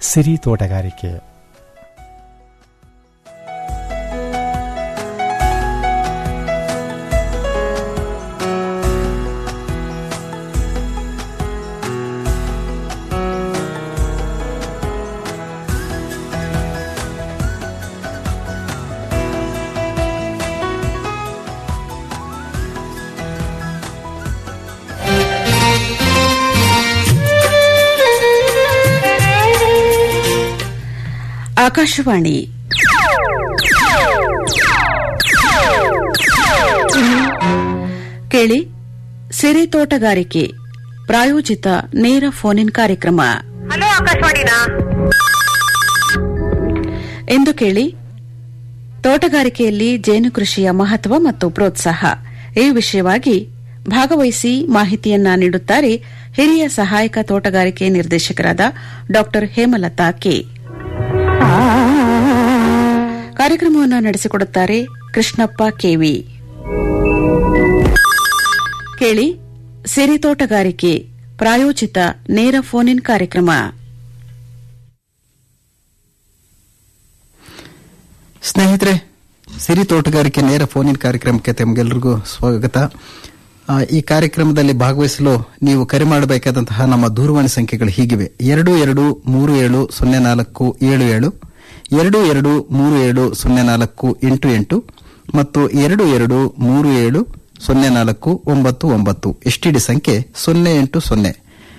ಸಿರಿ ತೋಟಗಾರಿಕೆ ಆಕಾಶವಾಣಿ ಕೇಳಿ ಸಿರಿ ತೋಟಗಾರಿಕೆ ಪ್ರಾಯೋಜಿತ ನೇರ ಫೋನ್ ಇನ್ ಕಾರ್ಯಕ್ರಮ ಹಲೋ ಆಕಾಶವಾಣಿನಾ ಎಂದು ಕೇಳಿ ತೋಟಗಾರಿಕೆಯಲ್ಲಿ ಜೇನು ಕೃಷಿಯ ಮಹತ್ವ ಮತ್ತು ಪ್ರೋತ್ಸಾಹ ಈ ವಿಷಯವಾಗಿ ಭಾಗವಹಿಸಿ ಮಾಹಿತಿಯನ್ನ ನೀಡುತ್ತಾರೆ ಹಿರಿಯ ಸಹಾಯಕ ತೋಟಗಾರಿಕೆ ನಿರ್ದೇಶಕರಾದ ಡಾ ಹೇಮಲತಾ ಕೆ ಕಾರ್ಯಕ್ರಮವನ್ನು ನಡೆಸಿಕೊಡುತ್ತಾರೆ ಕೃಷ್ಣಪ್ಪ ಕೆವಿ ಕೇಳಿ ಸಿರಿ ತೋಟಗಾರಿಕೆ ಪ್ರಾಯೋಜಿತ ನೇರ ಫೋನ್ ಇನ್ ಕಾರ್ಯಕ್ರಮ ಸ್ನೇಹಿತರೆ ಸಿರಿ ತೋಟಗಾರಿಕೆ ನೇರ ಫೋನ್ ಇನ್ ಕಾರ್ಯಕ್ರಮಕ್ಕೆ ತಮಗೆಲ್ಲರಿಗೂ ಸ್ವಾಗತ ಆ, ಈ ಕಾರ್ಯಕ್ರಮದಲ್ಲಿ ಭಾಗವಹಿಸಲು ನೀವು ಕರೆ ಮಾಡಬೇಕಾದಂತಹ ನಮ್ಮ ದೂರವಾಣಿ ಸಂಖ್ಯೆಗಳು ಹೀಗಿವೆ ಎರಡು ಎರಡು ಮೂರು ಏಳು ಸೊನ್ನೆ ನಾಲ್ಕು ಏಳು ಏಳು ಎರಡು ಎರಡು ಮೂರು ಏಳು ಸೊನ್ನೆ ನಾಲ್ಕು ಎಂಟು ಎಂಟು ಮತ್ತು ಎರಡು ಎರಡು ಮೂರು ಏಳು ಸೊನ್ನೆ ನಾಲ್ಕು ಒಂಬತ್ತು ಒಂಬತ್ತು ಎಸ್ಟಿಡಿ ಸಂಖ್ಯೆ ಸೊನ್ನೆ ಎಂಟು ಸೊನ್ನೆ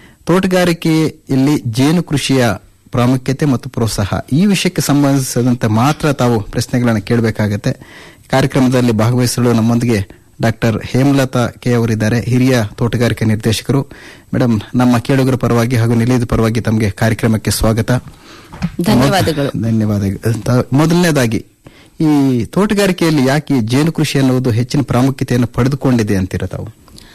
ತೋಟಗಾರಿಕೆಯಲ್ಲಿ ಜೇನು ಕೃಷಿಯ ಪ್ರಾಮುಖ್ಯತೆ ಮತ್ತು ಪ್ರೋತ್ಸಾಹ ಈ ವಿಷಯಕ್ಕೆ ಸಂಬಂಧಿಸಿದಂತೆ ಮಾತ್ರ ತಾವು ಪ್ರಶ್ನೆಗಳನ್ನು ಕೇಳಬೇಕಾಗತ್ತೆ ಕಾರ್ಯಕ್ರಮದಲ್ಲಿ ಭಾಗವಹಿಸಲು ನಮ್ಮೊಂದಿಗೆ ಡಾಕ್ಟರ್ ಹೇಮಲತಾ ಕೆ ಅವರಿದ್ದಾರೆ ಹಿರಿಯ ತೋಟಗಾರಿಕೆ ನಿರ್ದೇಶಕರು ಮೇಡಮ್ ನಮ್ಮ ಕೇಳುಗರ ಪರವಾಗಿ ಹಾಗೂ ನಿಲಯದ ಪರವಾಗಿ ತಮಗೆ ಕಾರ್ಯಕ್ರಮಕ್ಕೆ ಸ್ವಾಗತ ಧನ್ಯವಾದಗಳು. ಧನ್ಯವಾದಗಳು ತ- ಮೊದಲನೇದಾಗಿ ಈ ತೋಟಗಾರಿಕೆಯಲ್ಲಿ ಯಾಕೆ ಈ ಜೇನು ಕೃಷಿ ಅನ್ನುವುದು ಹೆಚ್ಚಿನ ಪ್ರಾಮುಖ್ಯತೆಯನ್ನು ಪಡೆದುಕೊಂಡಿದೆ ಅಂತೀರ ತಾವು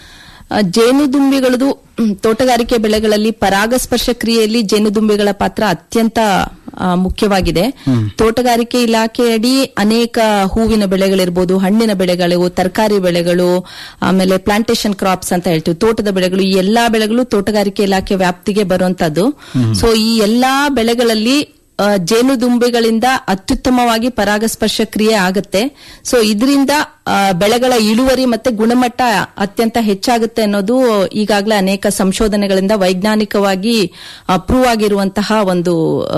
ಆ, ಜೇನುದುಂಬಿಗಳದು ಹ್ಮ್, ತೋಟಗಾರಿಕೆ ಬೆಳೆಗಳಲ್ಲಿ ಪರಾಗಸ್ಪರ್ಶ ಕ್ರಿಯೆಯಲ್ಲಿ ಜೇನುದುಂಬಿಗಳ ಪಾತ್ರ ಅತ್ಯಂತ ಆ, ಮುಖ್ಯವಾಗಿದೆ ತೋಟಗಾರಿಕೆ ಇಲಾಖೆಯಡಿ ಅನೇಕ ಹೂವಿನ ಬೆಳೆಗಳಿರ್ಬೋದು ಹಣ್ಣಿನ ಬೆಳೆಗಳು ತರಕಾರಿ ಬೆಳೆಗಳು ಆಮೇಲೆ ಪ್ಲಾಂಟೇಶನ್ ಕ್ರಾಪ್ಸ್ ಅಂತ ಹೇಳ್ತೀವಿ ತೋಟದ ಬೆಳೆಗಳು ಈ ಎಲ್ಲಾ ಬೆಳೆಗಳು ತೋಟಗಾರಿಕೆ ಇಲಾಖೆ ವ್ಯಾಪ್ತಿಗೆ ಬರುವಂತದ್ದು ಸೊ ಈ ಎಲ್ಲಾ ಬೆಳೆಗಳಲ್ಲಿ ಆ, ಜೇನುದುಂಬಿಗಳಿಂದ ಅತ್ಯುತ್ತಮವಾಗಿ ಪರಾಗಸ್ಪರ್ಶ ಕ್ರಿಯೆ ಆಗುತ್ತೆ ಸೊ ಇದರಿಂದ ಬೆಳೆಗಳ ಇಳುವರಿ ಮತ್ತೆ ಗುಣಮಟ್ಟ ಅತ್ಯಂತ ಹೆಚ್ಚಾಗುತ್ತೆ ಅನ್ನೋದು ಈಗಾಗಲೇ ಅನೇಕ ಸಂಶೋಧನೆಗಳಿಂದ ವೈಜ್ಞಾನಿಕವಾಗಿ ಪ್ರೂವ್ ಆಗಿರುವಂತಹ ಒಂದು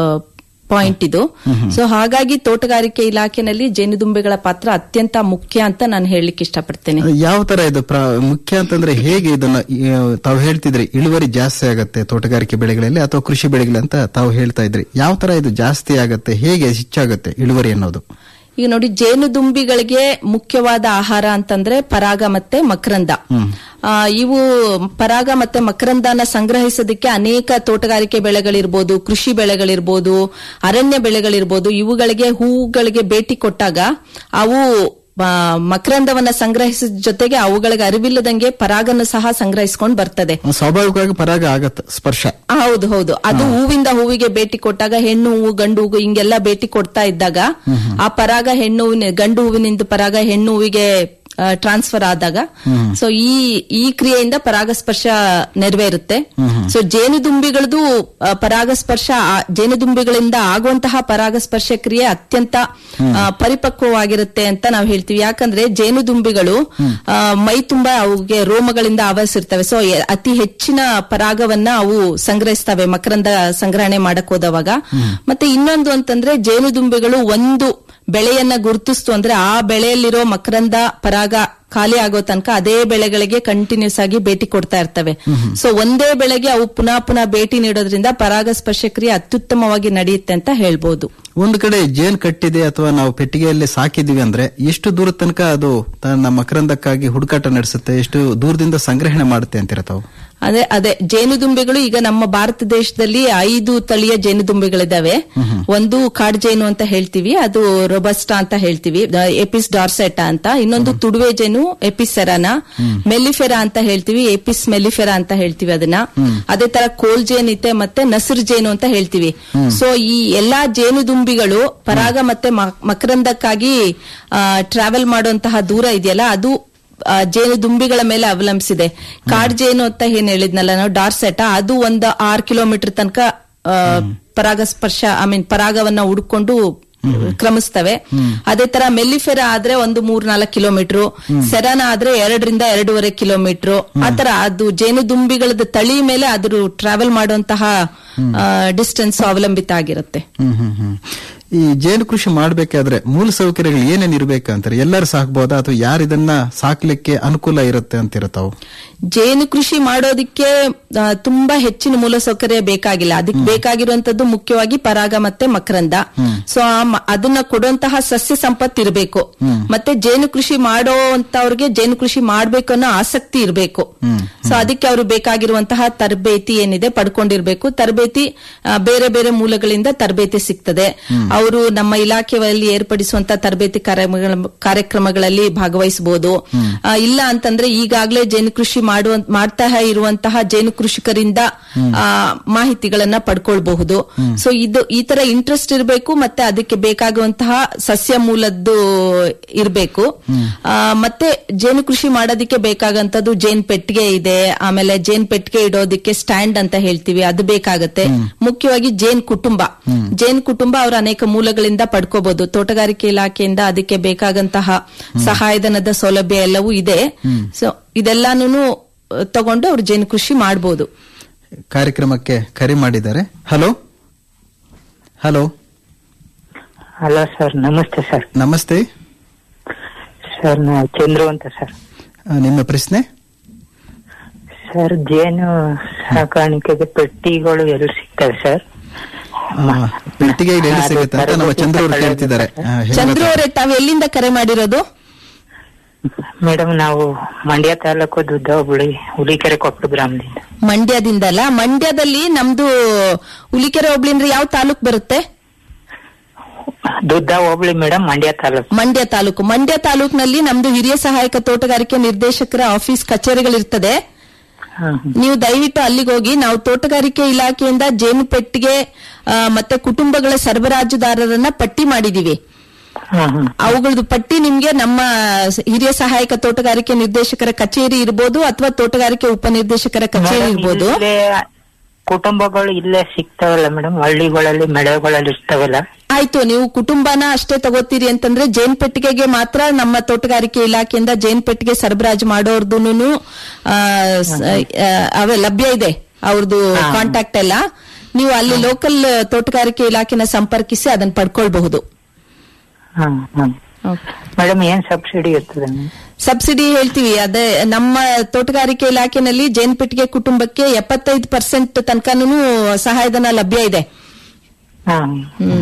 ಪಾಯಿಂಟ್ ಇದು ಸೊ ಹಾಗಾಗಿ ತೋಟಗಾರಿಕೆ ಇಲಾಖೆನಲ್ಲಿ ಜೇನುದುಂಬಿಗಳ ಪಾತ್ರ ಅತ್ಯಂತ ಮುಖ್ಯ ಅಂತ ನಾನು ಹೇಳಲಿಕ್ಕೆ ಇಷ್ಟಪಡ್ತೇನೆ ಯಾವ ತರ ಇದು ಪ್ರ- ಮುಖ್ಯ ಅಂತಂದ್ರೆ ಹೇಗೆ ಇದನ್ನ ಈ, ತಾವು ಹೇಳ್ತಿದ್ರಿ ಇಳುವರಿ ಜಾಸ್ತಿ ಆಗತ್ತೆ ತೋಟಗಾರಿಕೆ ಬೆಳೆಗಳಲ್ಲಿ ಅಥವಾ ಕೃಷಿ ಬೆಳೆಗಳಲ್ಲಿ ಅಂತ ತಾವು ಹೇಳ್ತಾ ಇದ್ರಿ ಯಾವ ತರ ಇದು ಜಾಸ್ತಿ ಆಗತ್ತೆ ಹೇಗೆ ಹೆಚ್ಚಾಗತ್ತೆ ಇಳುವರಿ ಅನ್ನೋದು ಈಗ ನೋಡಿ ಜೇನುದುಂಬಿಗಳಿಗೆ ಮುಖ್ಯವಾದ ಆಹಾರ ಅಂತಂದ್ರೆ ಪರಾಗ ಮತ್ತೆ ಮಕರಂದ ಆ, ಇವು ಪರಾಗ ಮತ್ತೆ ಮಕರಂದನ ಸಂಗ್ರಹಿಸೋದಕ್ಕೆ ಅನೇಕ ತೋಟಗಾರಿಕೆ ಬೆಳೆಗಳಿರ್ಬೋದು ಕೃಷಿ ಬೆಳೆಗಳಿರ್ಬೋದು ಅರಣ್ಯ ಬೆಳೆಗಳಿರ್ಬೋದು ಇವುಗಳಿಗೆ ಹೂಗಳಿಗೆ ಭೇಟಿ ಕೊಟ್ಟಾಗ ಅವು ಆ, ಮಕರಂದವನ್ನ ಸಂಗ್ರಹಿಸಿದ ಜೊತೆಗೆ ಅವುಗಳಿಗೆ ಅರಿವಿಲ್ಲದಂಗೆ ಪರಾಗನ್ನು ಸಹ ಸಂಗ್ರಹಿಸಿಕೊಂಡು ಬರ್ತದೆ ಸ್ವಾಭಾವಿಕವಾಗಿ ಪರಾಗ ಆಗತ್ತೆ ಸ್ಪರ್ಶ ಹೌದು ಹೌದು ಅದು ಹೂವಿಂದ ಹೂವಿಗೆ ಭೇಟಿ ಕೊಟ್ಟಾಗ ಹೆಣ್ಣು ಹೂವು ಗಂಡು ಹೂವು ಹಿಂಗೆಲ್ಲ ಭೇಟಿ ಕೊಡ್ತಾ ಇದ್ದಾಗ ಆ ಪರಾಗ ಹೆಣ್ಣು ಹೂವಿನ ಗಂಡು ಹೂವಿನಿಂದ ಪರಾಗ ಹೆಣ್ಣು ಹೂವಿಗೆ ಟ್ರಾನ್ಸ್ಫರ್ ಆದಾಗ ಸೊ ಈ ಈ ಕ್ರಿಯೆಯಿಂದ ಪರಾಗಸ್ಪರ್ಶ ನೆರವೇರುತ್ತೆ ಸೊ ಜೇನುದುಂಬಿಗಳದು ಆ, ಪರಾಗಸ್ಪರ್ಶ ಆ, ಜೇನುದುಂಬಿಗಳಿಂದ ಆಗುವಂತಹ ಪರಾಗಸ್ಪರ್ಶ ಕ್ರಿಯೆ ಅತ್ಯಂತ ಆ, ಪರಿಪಕ್ವವಾಗಿರುತ್ತೆ ಅಂತ ನಾವು ಹೇಳ್ತೀವಿ ಯಾಕಂದ್ರೆ ಜೇನುದುಂಬಿಗಳು ಆ, ಮೈ ತುಂಬಾ ಅವುಗೆ ರೋಮಗಳಿಂದ ಆವರಿಸಿರ್ತವೆ ಸೊ ಅತಿ ಹೆಚ್ಚಿನ ಪರಾಗವನ್ನ ಅವು ಸಂಗ್ರಹಿಸ್ತವೆ ಮಕರಂದ ಸಂಗ್ರಹಣೆ ಮಾಡಕ್ ಹೋದವಾಗ ಮತ್ತೆ ಇನ್ನೊಂದು ಅಂತಂದ್ರೆ ಜೇನುದುಂಬಿಗಳು ಒಂದು ಬೆಳೆಯನ್ನ ಗುರುತಿಸ್ತು ಅಂದ್ರೆ ಆ ಬೆಳೆಯಲ್ಲಿರೋ ಮಕರಂದ ಪರಾಗ ಖಾಲಿ ಆಗೋ ತನಕ ಅದೇ ಬೆಳೆಗಳಿಗೆ ಕಂಟಿನ್ಯೂಸ್ ಆಗಿ ಭೇಟಿ ಕೊಡ್ತಾ ಇರ್ತವೆ ಸೊ ಒಂದೇ ಬೆಳೆಗೆ ಅವು ಪುನಃ ಪುನಃ ಭೇಟಿ ನೀಡೋದ್ರಿಂದ ಪರಾಗಸ್ಪರ್ಶ ಕ್ರಿಯೆ ಅತ್ಯುತ್ತಮವಾಗಿ ನಡೆಯುತ್ತೆ ಅಂತ ಹೇಳ್ಬೋದು ಒಂದು ಕಡೆ ಜೇನ್ ಕಟ್ಟಿದೆ ಅಥವಾ ನಾವು ಪೆಟ್ಟಿಗೆಯಲ್ಲಿ ಸಾಕಿದೀವಿ ಅಂದ್ರೆ ಎಷ್ಟು ದೂರ ತನಕ ಅದು ತನ್ನ ಮಕರಂದಕ್ಕಾಗಿ ಹುಡುಕಾಟ ನಡೆಸುತ್ತೆ ಎಷ್ಟು ದೂರದಿಂದ ಸಂಗ್ರಹಣೆ ಮಾಡುತ್ತೆ ಅಂತೀರ ತಾವು ಅದೇ ಅದೇ ಜೇನುದುಂಬಿಗಳು ಈಗ ನಮ್ಮ ಭಾರತ ದೇಶದಲ್ಲಿ ಐದು ತಳಿಯ ಜೇನುದುಂಬಿಗಳಿದಾವೆ ಒಂದು ಕಾಡ್ ಜೇನು ಅಂತ ಹೇಳ್ತೀವಿ ಅದು ರೊಬಸ್ಟಾ ಅಂತ ಹೇಳ್ತೀವಿ ಎಪಿಸ್ ಡಾರ್ಸೆಟಾ ಅಂತ ಇನ್ನೊಂದು ತುಡುವೆ ಜೇನು ಎಪಿಸೆರಾನ ಮೆಲಿಫೆರಾ ಅಂತ ಹೇಳ್ತೀವಿ ಎಪಿಸ್ ಮೆಲಿಫೆರಾ ಅಂತ ಹೇಳ್ತೀವಿ ಅದನ್ನ ಅದೇ ತರ ಕೋಲ್ ಜೇನ್ ಇದೆ ಮತ್ತೆ ನಸಿರು ಜೇನು ಅಂತ ಹೇಳ್ತೀವಿ ಸೊ ಈ ಎಲ್ಲಾ ಜೇನುದುಂಬಿಗಳು ಪರಾಗ ಮತ್ತೆ ಮ- ಮಕರಂದಕ್ಕಾಗಿ ಟ್ರಾವೆಲ್ ಮಾಡುವಂತಹ ದೂರ ಇದೆಯಲ್ಲ ಅದು ಆ, ಜೇನುದುಂಬಿಗಳ ಮೇಲೆ ಅವಲಂಬಿಸಿದೆ ಕಾಡ್ ಜೇನು ಅಂತ ಏನ್ ಹೇಳಿದ್ನಲ್ಲ ನಾವು ಡಾರ್ಸೆಟ ಅದು ಒಂದು ಆರು ಕಿಲೋಮೀಟರ್ ತನಕ ಆ, ಪರಾಗಸ್ಪರ್ಶ ಐ ಮೀನ್ ಪರಾಗವನ್ನ ಹುಡ್ಕೊಂಡು ಕ್ರಮಿಸ್ತವೆ ಅದೇ ತರ ಮೆಲ್ಲಿಫೆರ ಆದ್ರೆ ಒಂದು ಮೂರ್ ನಾಲ್ಕು ಕಿಲೋಮೀಟರ್ ಸೆರಾನ ಆದ್ರೆ ಎರಡರಿಂದ ಎರಡೂವರೆ ಕಿಲೋಮೀಟರ್ ಆತರ ಅದು ಜೇನುದುಂಬಿಗಳದ ತಳಿ ಮೇಲೆ ಅದ್ರ ಟ್ರಾವೆಲ್ ಮಾಡುವಂತಹ ಡಿಸ್ಟೆನ್ಸ್ ಅವಲಂಬಿತ ಆಗಿರುತ್ತೆ ಹ್ಮ್ ಹ್ಮ್ ಹ್ಮ್ ಈ ಜೇನು ಕೃಷಿ ಮಾಡ್ಬೇಕಾದ್ರೆ ಮೂಲ ಸೌಕರ್ಯಗಳು ಏನೇನ್ ಇರ್ಬೇಕಂತಾರೆ ಎಲ್ಲರೂ ಸಾಕ್ಬೋದಾ ಅಥವಾ ಯಾರು ಇದನ್ನ ಸಾಕ್ಲಿಕ್ಕೆ ಅನುಕೂಲ ಇರುತ್ತೆ ಅಂತೀರ ತಾವು ಜೇನು ಕೃಷಿ ಮಾಡೋದಿಕ್ಕೆ ಆ, ತುಂಬಾ ಹೆಚ್ಚಿನ ಮೂಲಸೌಕರ್ಯ ಬೇಕಾಗಿಲ್ಲ ಅದಕ್ಕೆ ಬೇಕಾಗಿರುವಂತದ್ದು ಮುಖ್ಯವಾಗಿ ಪರಾಗ ಮತ್ತೆ ಮಕರಂದ ಸೊ ಅದನ್ನ ಕೊಡುವಂತಹ ಸಸ್ಯ ಸಂಪತ್ತು ಇರಬೇಕು ಮತ್ತೆ ಜೇನು ಕೃಷಿ ಮಾಡೋಂತವ್ರಿಗೆ ಜೇನು ಕೃಷಿ ಮಾಡ್ಬೇಕು ಅನ್ನೋ ಆಸಕ್ತಿ ಇರಬೇಕು ಸೊ ಅದಕ್ಕೆ ಅವರು ಬೇಕಾಗಿರುವಂತಹ ತರಬೇತಿ ಏನಿದೆ ಪಡ್ಕೊಂಡಿರ್ಬೇಕು ತರಬೇತಿ ಆ, ಬೇರೆ ಬೇರೆ ಮೂಲಗಳಿಂದ ತರಬೇತಿ ಸಿಗ್ತದೆ ಅವರು ನಮ್ಮ ಇಲಾಖೆಯಲ್ಲಿ ಏರ್ಪಡಿಸುವಂತಹ ತರಬೇತಿ ಕಾರ್ಯಕ್ರಮಗಳ- ಕಾರ್ಯಕ್ರಮಗಳಲ್ಲಿ ಭಾಗವಹಿಸಬಹುದು ಆ, ಇಲ್ಲ ಅಂತಂದ್ರೆ ಈಗಾಗಲೇ ಜೇನು ಕೃಷಿ ಮಾಡುವ ಮಾಡ್ತಾ ಇರುವಂತಹ ಜೇನು ಕೃಷಿಕರಿಂದ ಆ, ಮಾಹಿತಿಗಳನ್ನ ಪಡ್ಕೊಳ್ಬಹುದು ಸೊ ಇದು ಈ ತರ ಇಂಟ್ರೆಸ್ಟ್ ಇರಬೇಕು ಮತ್ತೆ ಅದಕ್ಕೆ ಬೇಕಾಗುವಂತಹ ಸಸ್ಯ ಮೂಲದ್ದು ಇರಬೇಕು ಮತ್ತೆ ಜೇನು ಕೃಷಿ ಮಾಡೋದಕ್ಕೆ ಬೇಕಾಗಂತದ್ದು ಜೇನ್ ಪೆಟ್ಟಿಗೆ ಇದೆ ಆಮೇಲೆ ಜೇನ್ ಪೆಟ್ಟಿಗೆ ಇಡೋದಕ್ಕೆ ಸ್ಟ್ಯಾಂಡ್ ಅಂತ ಹೇಳ್ತೀವಿ ಅದು ಬೇಕಾಗತ್ತೆ ಮುಖ್ಯವಾಗಿ ಜೇನ್ ಕುಟುಂಬ ಜೇನ್ ಕುಟುಂಬ ಅವರು ಅನೇಕ ಮೂಲಗಳಿಂದ ಪಡ್ಕೋಬಹುದು ತೋಟಗಾರಿಕೆ ಇಲಾಖೆಯಿಂದ ಅದಕ್ಕೆ ಬೇಕಾಗಂತಹ ಸಹಾಯಧನದ ಸೌಲಭ್ಯ ಎಲ್ಲವೂ ಇದೆ ಸೊ ಇದೆಲ್ಲಾನು ತಗೊಂಡು ಅವ್ರು ಜೇನು ಕೃಷಿ ಮಾಡಬಹುದು ಕಾರ್ಯಕ್ರಮಕ್ಕೆ ಕರೆ ಮಾಡಿದ್ದಾರೆ ಹಲೋ ಹಲೋ ಹಲೋ ಸರ್ ನಮಸ್ತೆ ಸರ್ ನಮಸ್ತೆ ಸರ್ ನಾ ಚಂದ್ರು ಅಂತ ಸರ್ ಆ, ನಿಮ್ಮ ಪ್ರಶ್ನೆ ಸರ್ ಜೇನು ಸಾಕಾಣಿಕೆಗೆ ಪೆಟ್ಟಿಗಳು ಎಲ್ಲಿ ಸಿಗ್ತವೆ ಸರ್ ಆ, ಪೆಟ್ಟಿಗೆ ಇಲ್ಲಿ ಎಲ್ಲಿ ಸಿಗುತ್ತೆ ಅಂತ ನಮ್ಮ ಚಂದ್ರ ಅವರು ಕೇಳ್ತಿದ್ದಾರೆ ಆ, ಹೇಳಿ ಚಂದ್ರು ಗೊತ್ತಾ? ಅವರೇ ತಾವು ಎಲ್ಲಿಂದ ಕರೆ ಮಾಡಿರೋದು ಮೇಡಮ್ ನಾವು ಮಂಡ್ಯ ತಾಲೂಕು ದುದ್ದ ಹುಳಿ ಹುಲಿಕೆರೆ ಕೊಪ್ಪಳು ಗ್ರಾಮದಿಂದ ಮಂಡ್ಯದಿಂದಲ್ಲ ಮಂಡ್ಯದಲ್ಲಿ ನಮ್ದು ಹುಲಿಕೆರೆ ಹೋಬ್ಳಿ ಅಂದ್ರೆ ಯಾವ ತಾಲೂಕ್ ಬರುತ್ತೆ ದುದ್ದ ಹೋಬಳಿ ಮೇಡಮ್ ಮಂಡ್ಯ ತಾಲೂಕು ಮಂಡ್ಯ ತಾಲೂಕು ಮಂಡ್ಯ ತಾಲೂಕಿನಲ್ಲಿ ನಮ್ದು ಹಿರಿಯ ಸಹಾಯಕ ತೋಟಗಾರಿಕೆ ನಿರ್ದೇಶಕರ ಆಫೀಸ್ ಕಚೇರಿಗಳಿರ್ತದೆ ಹ್ಮ್, ಹ್ಮ್. ನೀವು ದಯವಿಟ್ಟು ಅಲ್ಲಿಗೆ ಹೋಗಿ ನಾವು ತೋಟಗಾರಿಕೆ ಇಲಾಖೆಯಿಂದ ಜೇನು ಪೆಟ್ಟಿಗೆ ಆ, ಮತ್ತೆ ಕುಟುಂಬಗಳ ಸರಬರಾಜುದಾರರನ್ನ ಪಟ್ಟಿ ಮಾಡಿದೀವಿ ಹ್ಮ್, ಹ್ಮ್. ಅವುಗಳದ್ದು ಪಟ್ಟಿ ನಿಮ್ಗೆ ನಮ್ಮ ಸ- ಹಿರಿಯ ಸಹಾಯಕ ತೋಟಗಾರಿಕೆ ನಿರ್ದೇಶಕರ ಕಚೇರಿ ಇರ್ಬೋದು ಅಥವಾ ತೋಟಗಾರಿಕೆ ಉಪನಿರ್ದೇಶಕರ ಕಚೇರಿ ಮೇಡಮ್, ಇರ್ಬೋದು ಇಲ್ಲೇ ಕುಟುಂಬಗಳು ಇಲ್ಲೇ ಸಿಗ್ತಾವಲ್ಲ ಮೇಡಮ್ ಹಳ್ಳಿಗಳಲ್ಲಿ ಮಳೆಗಳಲ್ಲಿ ಇರ್ತಾವಲ್ಲ ಆಯ್ತು ನೀವು ಕುಟುಂಬನ ಅಷ್ಟೇ ತಗೋತೀರಿ ಅಂತಂದ್ರೆ ಜೇನ್ ಪೆಟ್ಟಿಗೆಗೆ ಮಾತ್ರ ನಮ್ಮ ತೋಟಗಾರಿಕೆ ಇಲಾಖೆಯಿಂದ ಜೇನ್ ಪೆಟ್ಟಿಗೆ ಸರಬರಾಜು ಮಾಡೋರ್ದುನು ಅವೇ ಲಭ್ಯ ಇದೆ ಅವ್ರದ್ದು ಕಾಂಟ್ಯಾಕ್ಟ್ ಎಲ್ಲ ನೀವು ಅಲ್ಲಿ ಲೋಕಲ್ ತೋಟಗಾರಿಕೆ ಇಲಾಖೆನ ಸಂಪರ್ಕಿಸಿ ಅದನ್ನ ಪಡ್ಕೊಳ್ಬಹುದು ಹ್ಮ್ ಹ್ಮ್ ಮೇಡಮ್ ಏನ್ ಸಬ್ಸಿಡಿ ಇರ್ತದೆ ಮೇಡಮ್? ಸಬ್ಸಿಡಿ ಹೇಳ್ತೀವಿ ಅದೇ ನಮ್ಮ ತೋಟಗಾರಿಕೆ ಇಲಾಖೆನಲ್ಲಿ ಜೇನ್ ಪೆಟ್ಟಿಗೆ ಕುಟುಂಬಕ್ಕೆ ಎಪ್ಪತ್ತೈದು ಪರ್ಸೆಂಟ್ ತನಕನೂ ಸಹಾಯಧನ ಲಭ್ಯ ಇದೆ ಹ್ಮ್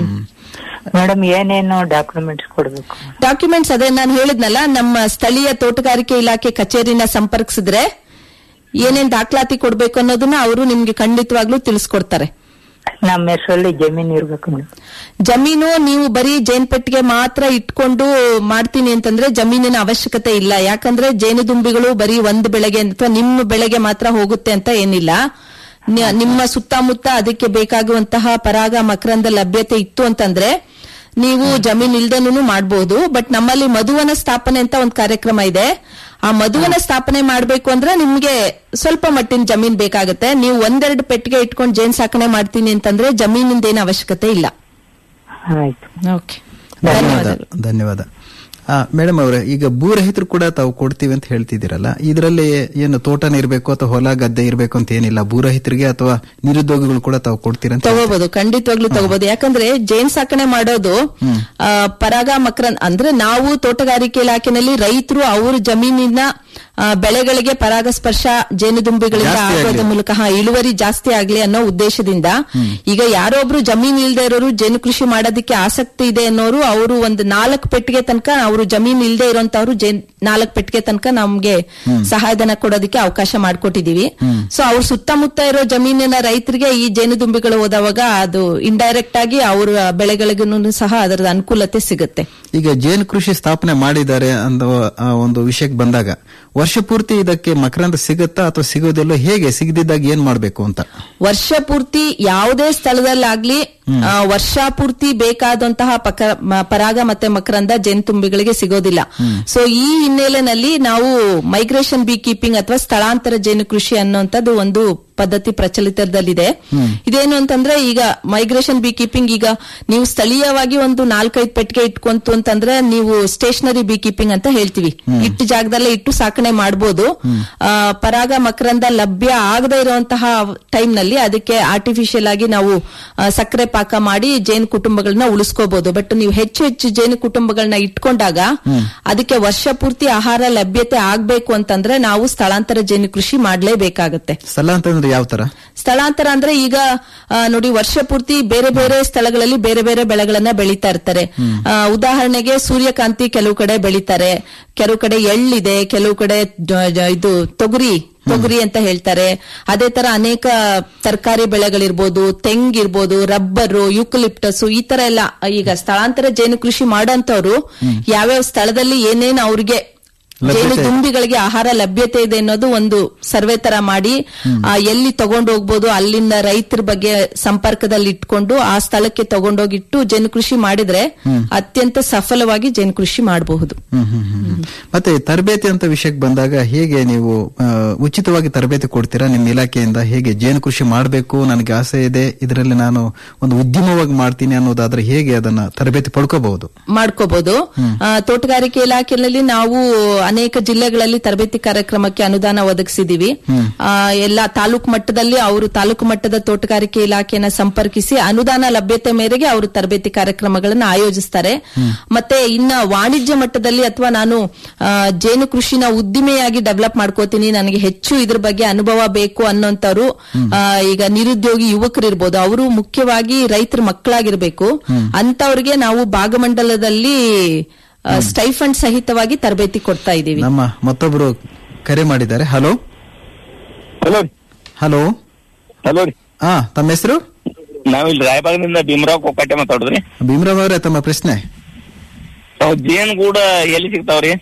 ಮೇಡಮ್ ಏನೇನು ಡಾಕ್ಯುಮೆಂಟ್ಸ್ ಕೊಡ್ಬೇಕು ಡಾಕ್ಯುಮೆಂಟ್ಸ್ ಅದೇ ನಾನು ಹೇಳಿದ್ನಲ್ಲ ನಮ್ಮ ಸ್ಥಳೀಯ ತೋಟಗಾರಿಕೆ ಇಲಾಖೆ ಕಚೇರಿನ ಸಂಪರ್ಕಿಸಿದ್ರೆ ಏನೇನ್ ದಾಖಲಾತಿ ಕೊಡ್ಬೇಕು ಅನ್ನೋದನ್ನ ಅವರು ನಿಮ್ಗೆ ಖಂಡಿತವಾಗ್ಲೂ ತಿಳಿಸ್ಕೊಡ್ತಾರೆ ನಮ್ಮ ಹೆಸರಲ್ಲಿ ಜಮೀನ್ ಇರ್ಬೇಕು ಮೇಡಮ್ ಜಮೀನು ನೀವು ಬರೀ ಜೇನ್ ಪೆಟ್ಟಿಗೆ ಮಾತ್ರ ಇಟ್ಕೊಂಡು ಮಾಡ್ತೀನಿ ಅಂತಂದ್ರೆ ಜಮೀನಿನ ಅವಶ್ಯಕತೆ ಇಲ್ಲ ಯಾಕಂದ್ರೆ ಜೇನುದುಂಬಿಗಳು ಬರೀ ಒಂದು ಬೆಳೆಗೆ ಅಥವಾ ನಿಮ್ಮ ಬೆಳೆಗೆ ಮಾತ್ರ ಹೋಗುತ್ತೆ ಅಂತ ಏನಿಲ್ಲ ನಿ- ನಿಮ್ಮ ಸುತ್ತಮುತ್ತ ಅದಕ್ಕೆ ಬೇಕಾಗುವಂತಹ ಪರಾಗ ಮಕರಂದ ಲಭ್ಯತೆ ಇತ್ತು ಅಂತಂದ್ರೆ ನೀವು ಜಮೀನ್ ಇಲ್ದೇನೂ ಮಾಡಬಹುದು ಬಟ್ ನಮ್ಮಲ್ಲಿ ಮಧುವನ ಸ್ಥಾಪನೆ ಅಂತ ಒಂದು ಕಾರ್ಯಕ್ರಮ ಇದೆ ಆ ಮಧುವನ ಸ್ಥಾಪನೆ ಮಾಡಬೇಕು ಅಂದ್ರೆ ನಿಮ್ಗೆ ಸ್ವಲ್ಪ ಮಟ್ಟಿನ ಜಮೀನ್ ಬೇಕಾಗುತ್ತೆ ನೀವು ಒಂದೆರಡು ಪೆಟ್ಟಿಗೆ ಇಟ್ಕೊಂಡು ಜೇನ್ ಸಾಕಣೆ ಮಾಡ್ತೀನಿ ಅಂತಂದ್ರೆ ಜಮೀನಿಂದ ಏನು ಅವಶ್ಯಕತೆ ಇಲ್ಲ ಆಯ್ತು ಓಕೆ ಧನ್ಯವಾದ ಧನ್ಯವಾದಗಳು ಧನ್ಯವಾದ ಆ, ಮೇಡಮ್ ಅವರೇ ಈಗ ಭೂರಹಿತರು ಕೂಡ ತಾವು ಕೊಡ್ತೀವಿ ಅಂತ ಹೇಳ್ತಿದ್ದೀರಲ್ಲ ಇದರಲ್ಲಿ ಏನು ತೋಟನೇ ಇರಬೇಕು ಅಥವಾ ಹೊಲ ಗದ್ದೆ ಇರಬೇಕು ಅಂತ ಏನಿಲ್ಲ ಭೂರಹಿತರಿಗೆ ಅಥವಾ ನಿರುದ್ಯೋಗಿಗಳು ಕೂಡ ತಾವು ಕೊಡ್ತೀರಂತ ತಗೋಬಹುದು ಖಂಡಿತವಾಗ್ಲೂ ತಗೋಬಹುದು ಯಾಕಂದ್ರೆ ಜೇನ್ ಸಾಕಣೆ ಮಾಡೋದು ಆ, ಪರಾಗ ಮಕರನ್ ಅಂದ್ರೆ ನಾವು ತೋಟಗಾರಿಕೆ ಇಲಾಖೆನಲ್ಲಿ ರೈತರು ಅವ್ರ ಜಮೀನಿನ ಆ, ಬೆಳೆಗಳಿಗೆ ಪರಾಗಸ್ಪರ್ಶ ಜೇನುದುಂಬಿಗಳಿಂದ ಜಾಸ್ತಿ ಆಗೋದ್ರ ಆಗ್ಲಿ. ಮೂಲಕ ಹಾ, ಇಳುವರಿ ಜಾಸ್ತಿ ಆಗ್ಲಿ ಅನ್ನೋ ಉದ್ದೇಶದಿಂದ ಈಗ ಯಾರೋ ಒಬ್ರು ಜಮೀನ್ ಇಲ್ದೇ ಇರೋರು ಜೇನು ಕೃಷಿ ಮಾಡೋದಕ್ಕೆ ಆಸಕ್ತಿ ಇದೆ ಅನ್ನೋರು ಅವರು ಒಂದು ನಾಲ್ಕು ಪೆಟ್ಟಿಗೆ ತನಕ ಅವರು ಜಮೀನ್ ಇಲ್ದೇ ಇರೋಂತವ್ರು ಜೇನ್ ನಾಲ್ಕು ಪೆಟ್ಟಿಗೆ ತನಕ ನಮ್ಗೆ ಸಹಾಯಧನ ಕೊಡೋದಕ್ಕೆ ಅವಕಾಶ ಮಾಡ್ಕೊಟ್ಟಿದೀವಿ ಸೊ ಅವ್ರ ಸುತ್ತಮುತ್ತ ಇರೋ ಜಮೀನಿನ ರೈತರಿಗೆ ಈ ಜೇನುದುಂಬಿಗಳು ಹೋದವಾಗ ಅದು ಇಂಡೈರೆಕ್ಟ್ ಆಗಿ ಅವ್ರ ಬೆಳೆಗಳಿಗೂ ಸಹ ಅದರ ಅನುಕೂಲತೆ ಸಿಗುತ್ತೆ ಈಗ ಜೇನು ಕೃಷಿ ಸ್ಥಾಪನೆ ಮಾಡಿದ್ದಾರೆ ಅನ್ನೋ ಆ ಒಂದು ವಿಷಯಕ್ಕೆ ಬಂದಾಗ ವರ್ಷ ಪೂರ್ತಿ ಇದಕ್ಕೆ ಮಕರಂದ ಸಿಗುತ್ತಾ ಅಥವಾ ಸಿಗೋದಿಲ್ಲೋ ಹೇಗೆ ಸಿಗದಿದ್ದಾಗ ಏನ್ ಮಾಡಬೇಕು ಅಂತ ವರ್ಷ ಪೂರ್ತಿ ಯಾವುದೇ ಸ್ಥಳದಲ್ಲಾಗ್ಲಿ ಆ, ವರ್ಷ ಪೂರ್ತಿ ಬೇಕಾದಂತಹ ಪಕ- ಮ- ಪರಾಗ ಮತ್ತೆ ಮಕರಂದ ಜೇನುತುಂಬಿಗಳಿಗೆ ಸಿಗೋದಿಲ್ಲ ಸೊ ಈ ಹಿನ್ನೆಲೆಯಲ್ಲಿ ನಾವು ಮೈಗ್ರೇಷನ್ ಬಿ ಕೀಪಿಂಗ್ ಅಥವಾ ಸ್ಥಳಾಂತರ ಜೇನು ಕೃಷಿ ಅನ್ನುವಂಥದ್ದು ಒಂದು ಪದ್ಧತಿ ಪ್ರಚಲಿತದಲ್ಲಿದೆ ಇದೇನು ಅಂತಂದ್ರೆ ಈಗ ಮೈಗ್ರೇಷನ್ ಬಿ ಕೀಪಿಂಗ್ ಈಗ ನೀವು ಸ್ಥಳೀಯವಾಗಿ ಒಂದು ನಾಲ್ಕೈದು ಪೆಟ್ಟಿಗೆ ಇಟ್ಕೊಂತು ಅಂತಂದ್ರೆ ನೀವು ಸ್ಟೇಷನರಿ ಬಿ ಕೀಪಿಂಗ್ ಅಂತ ಹೇಳ್ತೀವಿ ಇಟ್ಟು ಜಾಗದಲ್ಲೇ ಇಟ್ಟು ಸಾಕಣೆ ಮಾಡಬಹುದು ಪರಾಗ ಮಕರಂದ ಲಭ್ಯ ಆಗದೇ ಇರುವಂತಹ ಟೈಮ್ ನಲ್ಲಿ ಅದಕ್ಕೆ ಆರ್ಟಿಫಿಷಿಯಲ್ ಆಗಿ ನಾವು ಆ, ಸಕ್ಕರೆ ಪಾಕ ಮಾಡಿ ಜೇನು ಕುಟುಂಬಗಳನ್ನ ಉಳಿಸ್ಕೋಬಹುದು ಬಟ್ ನೀವು ಹೆಚ್ಚು ಹೆಚ್ಚು ಜೇನು ಕುಟುಂಬಗಳನ್ನ ಇಟ್ಕೊಂಡಾಗ ಅದಕ್ಕೆ ವರ್ಷ ಪೂರ್ತಿ ಆಹಾರ ಲಭ್ಯತೆ ಆಗ್ಬೇಕು ಅಂತಂದ್ರೆ ನಾವು ಸ್ಥಳಾಂತರ ಜೇನು ಕೃಷಿ ಮಾಡ್ಲೇಬೇಕಾಗತ್ತೆ ಸ್ಥಳ ಅಂತಂದ್ರೆ ಯಾವ ತರ ಸ್ಥಳಾಂತರ ಅಂದ್ರೆ ಈಗ ಆ, ನೋಡಿ ವರ್ಷ ಪೂರ್ತಿ ಬೇರೆ ಬೇರೆ ಸ್ಥಳಗಳಲ್ಲಿ ಬೇರೆ ಬೇರೆ ಬೆಳೆಗಳನ್ನ ಬೆಳೀತಾ ಇರ್ತಾರೆ ಆ, ಉದಾಹರಣೆಗೆ ಸೂರ್ಯಕಾಂತಿ ಕೆಲವು ಕಡೆ ಬೆಳೀತಾರೆ ಕೆಲವು ಕಡೆ ಎಳ್ಳಿದೆ ಕೆಲವು ಕಡೆ ಜ- ಜ- ಇದು ತೊಗರಿ ತೊಗರಿ ಅಂತ ಹೇಳ್ತಾರೆ ಅದೇ ತರ ಅನೇಕ ತರಕಾರಿ ಬೆಳೆಗಳಿರ್ಬೋದು ತೆಂಗಿರ್ಬೋದು ರಬ್ಬರು ಯುಕಲಿಪ್ಟಸ್ ಈ ತರ ಎಲ್ಲ ಈಗ ಸ್ಥಳಾಂತರ ಜೇನು ಕೃಷಿ ಮಾಡೋಂಥವ್ರು ಯಾವ್ಯಾವ ಸ್ಥಳದಲ್ಲಿ ಏನೇನು ಅವ್ರಿಗೆ ಜೇನು ದುಂಬಿಗಳಿಗೆ ಆಹಾರ ಲಭ್ಯತೆ ಇದೆ ಅನ್ನೋದು ಒಂದು ಸರ್ವೆ ತರ ಮಾಡಿ ಆ, ಎಲ್ಲಿ ತಗೊಂಡು ಹೋಗ್ಬೋದು ಅಲ್ಲಿಂದ ರೈತರ ಬಗ್ಗೆ ಸಂಪರ್ಕದಲ್ಲಿ ಇಟ್ಕೊಂಡು ಆ ಸ್ಥಳಕ್ಕೆ ತಗೊಂಡೋಗಿಟ್ಟು ಜೇನು ಕೃಷಿ ಮಾಡಿದ್ರೆ ಅತ್ಯಂತ ಸಫಲವಾಗಿ ಜೇನು ಕೃಷಿ ಮಾಡಬಹುದು ಹ್ಮ್ ಹ್ಮ್ ಹ್ಮ್ ಹ್ಮ್. ಮತ್ತೆ ತರಬೇತಿ ಅಂತ ವಿಷಯಕ್ಕೆ ಬಂದಾಗ ಹೇಗೆ ನೀವು ಆ, ಉಚಿತವಾಗಿ ತರಬೇತಿ ಕೊಡ್ತೀರಾ ನಿಮ್ಮ ಇಲಾಖೆಯಿಂದ ಹೇಗೆ ಜೇನು ಕೃಷಿ ಮಾಡಬೇಕು ನನಗೆ ಆಸೆ ಇದೆ ಇದರಲ್ಲಿ ನಾನು ಒಂದು ಉದ್ಯಮವಾಗಿ ಮಾಡ್ತೀನಿ ಅನ್ನೋದಾದ್ರೆ ಹೇಗೆ ಅದನ್ನ ತರಬೇತಿ ಪಡ್ಕೋಬಹುದು ಮಾಡ್ಕೋಬಹುದು ಆ, ತೋಟಗಾರಿಕೆ ಇಲಾಖೆಯಲ್ಲಿ ನಾವು ಅನೇಕ ಜಿಲ್ಲೆಗಳಲ್ಲಿ ತರಬೇತಿ ಕಾರ್ಯಕ್ರಮಕ್ಕೆ ಅನುದಾನ ಒದಗಿಸಿದೀವಿ ಆ, ಎಲ್ಲ ತಾಲೂಕು ಮಟ್ಟದಲ್ಲಿ ಅವರು ತಾಲೂಕು ಮಟ್ಟದ ತೋಟಗಾರಿಕೆ ಇಲಾಖೆಯನ್ನ ಸಂಪರ್ಕಿಸಿ ಅನುದಾನ ಲಭ್ಯತೆ ಮೇರೆಗೆ ಅವರು ತರಬೇತಿ ಕಾರ್ಯಕ್ರಮಗಳನ್ನು ಆಯೋಜಿಸ್ತಾರೆ ಮತ್ತೆ ಇನ್ನ ವಾಣಿಜ್ಯ ಮಟ್ಟದಲ್ಲಿ ಅಥವಾ ನಾನು ಆ, ಜೇನು ಕೃಷಿನ ಉದ್ದಿಮೆಯಾಗಿ ಡೆವಲಪ್ ಮಾಡ್ಕೋತೀನಿ ನನಗೆ ಹೆಚ್ಚು ಇದ್ರ ಬಗ್ಗೆ ಅನುಭವ ಬೇಕು ಅನ್ನೋಂಥವ್ರು ಆ, ಈಗ ನಿರುದ್ಯೋಗಿ ಯುವಕರಿರ್ಬೋದು ಅವರು ಮುಖ್ಯವಾಗಿ ರೈತರ ಮಕ್ಕಳಾಗಿರ್ಬೇಕು ಅಂತವ್ರಿಗೆ ನಾವು ಭಾಗಮಂಡಲದಲ್ಲಿ ಆ, ಸ್ಟೈಫಂಡ್ ಸಹಿತವಾಗಿ ತರಬೇತಿ ಕೊಡ್ತಾ ಇದ್ದೀವಿ ನಮ್ಮ ಮತ್ತೊಬ್ರು ಕರೆ ಮಾಡಿದ್ದಾರೆ ಹಲೋ ಹಲೋ ಹಲೋ ಹಲೋ ರೀ ಹಾ ತಮ್ಮ ಹೆಸರು ನಾವಿಲ್ಲಿ ರಾಯಬಾಗದಿಂದ ಭೀಮರಾವ್ ಕೊಕ್ಕಟ್ಟೆ ಮಾತಾಡುದ್ರಿ ಭೀಮರಾವ್ ಅವರೇ ತಮ್ಮ ಪ್ರಶ್ನೆ ಅವ್ ಜೇನುಗೂಡ ಎಲ್ಲಿ ಸಿಗ್ತಾವ್ರಿ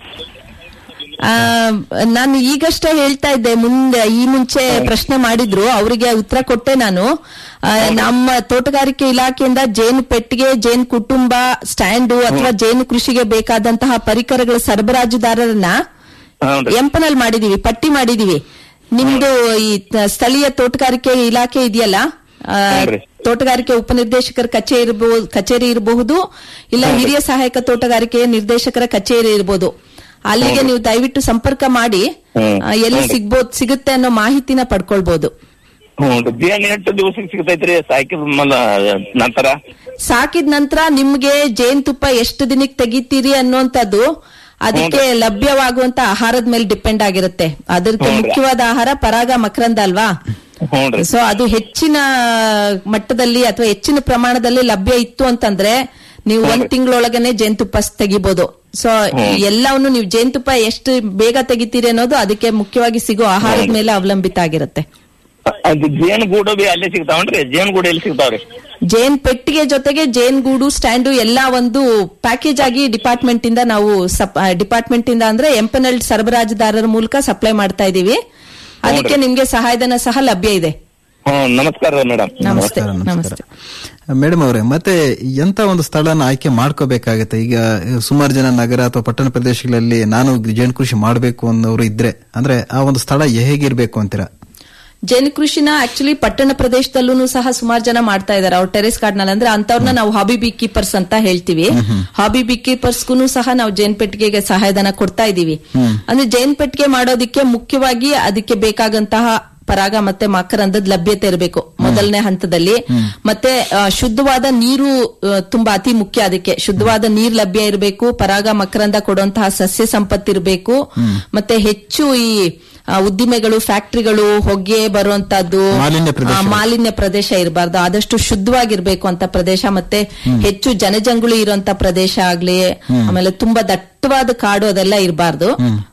ಆ, ನಾನು ಈಗಷ್ಟೇ ಹೇಳ್ತಾ ಇದ್ದೆ ಮುಂದೆ ಈ ಮುಂಚೆ ಪ್ರಶ್ನೆ ಮಾಡಿದ್ರು ಅವರಿಗೆ ಉತ್ತರ ಕೊಟ್ಟೆ ನಾನು ಆ, ನಮ್ಮ ತೋಟಗಾರಿಕೆ ಇಲಾಖೆಯಿಂದ ಜೇನು ಪೆಟ್ಟಿಗೆ ಜೇನು ಕುಟುಂಬ ಸ್ಟ್ಯಾಂಡು ಅಥವಾ ಜೇನು ಕೃಷಿಗೆ ಬೇಕಾದಂತಹ ಪರಿಕರಗಳ ಸರಬರಾಜುದಾರರನ್ನ ಹೌನ್ರಿ ಎಂಪನಲ್ ಮಾಡಿದೀವಿ ಪಟ್ಟಿ ಮಾಡಿದೀವಿ ನಿಮ್ದು ಈ ತ- ಸ್ಥಳೀಯ ತೋಟಗಾರಿಕೆ ಇಲಾಖೆ ಇದೆಯಲ್ಲ ಆ, ಹೌದ್ರಿ. ತೋಟಗಾರಿಕೆ ಉಪನಿರ್ದೇಶಕರ ಕಚೇರಿ ಇರಬಹುದು ಕಚೇರಿ ಇರಬಹುದು ಇಲ್ಲ ಹಿರಿಯ ಸಹಾಯಕ ತೋಟಗಾರಿಕೆಯ ನಿರ್ದೇಶಕರ ಕಚೇರಿ ಇರಬಹುದು ಅಲ್ಲಿಗೆ ನೀವು ದಯವಿಟ್ಟು ಸಂಪರ್ಕ ಮಾಡಿ ಹ್ಮ್. ಆ, ಎಲ್ಲಿ ಸಿಗ್ಬೋದು ಸಿಗುತ್ತೆ ಅನ್ನೋ ಮಾಹಿತಿನ ಪಡ್ಕೊಳ್ಬಹುದು ಹ್ಞೂ ಜೇನ್ ಎಷ್ಟು ದಿವಸಕ್ಕೆ ಸಿಗ್ತೈತ್ರಿ ಸಾಕಿದ ಮಲ ನಂತರ ಸಾಕಿದ ನಂತರ ನಿಮ್ಗೆ ಜೇನುತುಪ್ಪ ಎಷ್ಟು ದಿನಕ್ಕೆ ತೆಗಿತೀರಿ ಅನ್ನುವಂಥದ್ದು ಅದಕ್ಕೆ ಲಭ್ಯವಾಗುವಂತ ಆಹಾರದ ಮೇಲೆ ಡಿಪೆಂಡ್ ಆಗಿರುತ್ತೆ ಅದಕ್ಕೆ ಹೌದ್ರಾ? ಮುಖ್ಯವಾದ ಆಹಾರ ಪರಾಗ ಮಕರಂದ ಅಲ್ವಾ ಹ್ಞೂನ್ರಿ ಸೊ ಅದು ಹೆಚ್ಚಿನ ಮಟ್ಟದಲ್ಲಿ ಅಥವಾ ಹೆಚ್ಚಿನ ಪ್ರಮಾಣದಲ್ಲಿ ಲಭ್ಯ ಇತ್ತು ಅಂತಂದ್ರೆ ನೀವು ಒಂದ್ ತಿಂಗಳೊಳಗನೆ ಜೇನುತುಪ್ಪ ಸ್- ತೆಗಿಬೋದು ಸೊ ಎಲ್ಲವನ್ನು ನೀವು ಜೇನುತುಪ್ಪ ಎಷ್ಟು ಬೇಗ ತೆಗಿತೀರಿ ಅನ್ನೋದು ಅದಕ್ಕೆ ಮುಖ್ಯವಾಗಿ ಸಿಗೋ ಆಹಾರದ ಮೇಲೆ ಅವಲಂಬಿತ ಆಗಿರುತ್ತೆ ಅದು ಜೇನುಗೂಡು ಬಿ ಅಲ್ಲೇ ಸಿಗ್ತಾವನ್ರಿ ಜೇನುಗೂಡು ಎಲ್ಲಿ ಸಿಗ್ತಾವ್ರಿ ಜೇನ್ ಪೆಟ್ಟಿಗೆ ಜೊತೆಗೆ ಜೇನ್ ಗೂಡು ಸ್ಟ್ಯಾಂಡು ಎಲ್ಲ ಒಂದು ಪ್ಯಾಕೇಜ್ ಆಗಿ ಡಿಪಾರ್ಟ್ಮೆಂಟ್ ಇಂದ ನಾವು ಡಿಪಾರ್ಟ್ಮೆಂಟ್ ಇಂದ ಅಂದ್ರೆ ಎಂಪನಲ್ ಸರಬರಾಜುದಾರರ ಮೂಲಕ ಸಪ್ಲೈ ಮಾಡ್ತಾ ಇದೀವಿ ಅದಕ್ಕೆ ನಿಮ್ಗೆ ಸಹಾಯಧನ ಸಹ ಲಭ್ಯ ಇದೆ ಹ್ಞೂ ನಮಸ್ಕಾರ ಮೇಡಮ್ ನಮಸ್ತೆ ನಮಸ್ಕಾರ ನಮಸ್ತೆ ಮೇಡಮ್ ಅವರೇ ಮತ್ತೆ ಎಂತ ಒಂದು ಸ್ಥಳನ ಆಯ್ಕೆ ಮಾಡ್ಕೋಬೇಕಾಗತ್ತೆ ಈಗ ಸುಮಾರು ಜನ ನಗರ ಅಥವಾ ಪಟ್ಟಣ ಪ್ರದೇಶಗಳಲ್ಲಿ ನಾನು ಜೇನು ಕೃಷಿ ಮಾಡಬೇಕು ಅನ್ನೋರು ಇದ್ರೆ ಅಂದ್ರೆ ಆ ಒಂದು ಸ್ಥಳ ಹೇಗಿರ್ಬೇಕು ಅಂತೀರಾ ಜೇನು ಕೃಷಿನ ಆಕ್ಚುಲಿ ಪಟ್ಟಣ ಪ್ರದೇಶದಲ್ಲೂ ಸಹ ಸುಮಾರು ಜನ ಮಾಡ್ತಾ ಇದಾರೆ ಅವ್ರ ಟೆರೆಸ್ ಗಾರ್ಡನ್ ಅಂದ್ರೆ ಅಂತವ್ರನ್ನ ನಾವು ಹಾಬಿ ಬಿ ಕೀಪರ್ಸ್ ಅಂತ ಹೇಳ್ತೀವಿ ಹಾಬಿ ಬಿ ಕೀಪರ್ಸ್ಗೂ ಸಹ ನಾವು ಜೇನ್ ಪೆಟ್ಟಿಗೆಗೆ ಸಹಾಯಧನ ಕೊಡ್ತಾ ಇದೀವಿ ಅಂದ್ರೆ ಜೇನ್ ಪೆಟ್ಟಿಗೆ ಮಾಡೋದಕ್ಕೆ ಮುಖ್ಯವಾಗಿ ಅದಕ್ಕೆ ಬೇಕಾದಂತಹ ಪರಾಗ ಮತ್ತೆ ಮಕರಂದದ ಲಭ್ಯತೆ ಇರಬೇಕು ಮೊದಲನೇ ಹಂತದಲ್ಲಿ ಮತ್ತೆ ಆ, ಶುದ್ಧವಾದ ನೀರು ಆ, ತುಂಬಾ ಅತಿ ಮುಖ್ಯ ಅದಕ್ಕೆ ಶುದ್ಧವಾದ ನೀರ್ ಲಭ್ಯ ಇರಬೇಕು ಪರಾಗ ಮಕರಂದ ಕೊಡುವಂತಹ ಸಸ್ಯ ಸಂಪತ್ತಿರಬೇಕು ಮತ್ತೆ ಹೆಚ್ಚು ಈ ಆ, ಉದ್ದಿಮೆಗಳು ಫ್ಯಾಕ್ಟರಿಗಳು ಹೊಗೆ ಬರುವಂತದ್ದು ಮಾಲಿನ್ಯ ಪ್ರದೇಶ. ಆ, ಮಾಲಿನ್ಯ ಪ್ರದೇಶ ಇರಬಾರ್ದು ಆದಷ್ಟು ಶುದ್ಧವಾಗಿರ್ಬೇಕು ಅಂತ ಪ್ರದೇಶ ಮತ್ತೆ ಹೆಚ್ಚು ಜನಜಂಗುಳಿ ಇರುವಂತ ಪ್ರದೇಶ ಆಗ್ಲಿ ಆಮೇಲೆ ತುಂಬಾ ದಟ್ಟವಾದ ಕಾಡು ಅದೆಲ್ಲ ಇರಬಾರ್ದು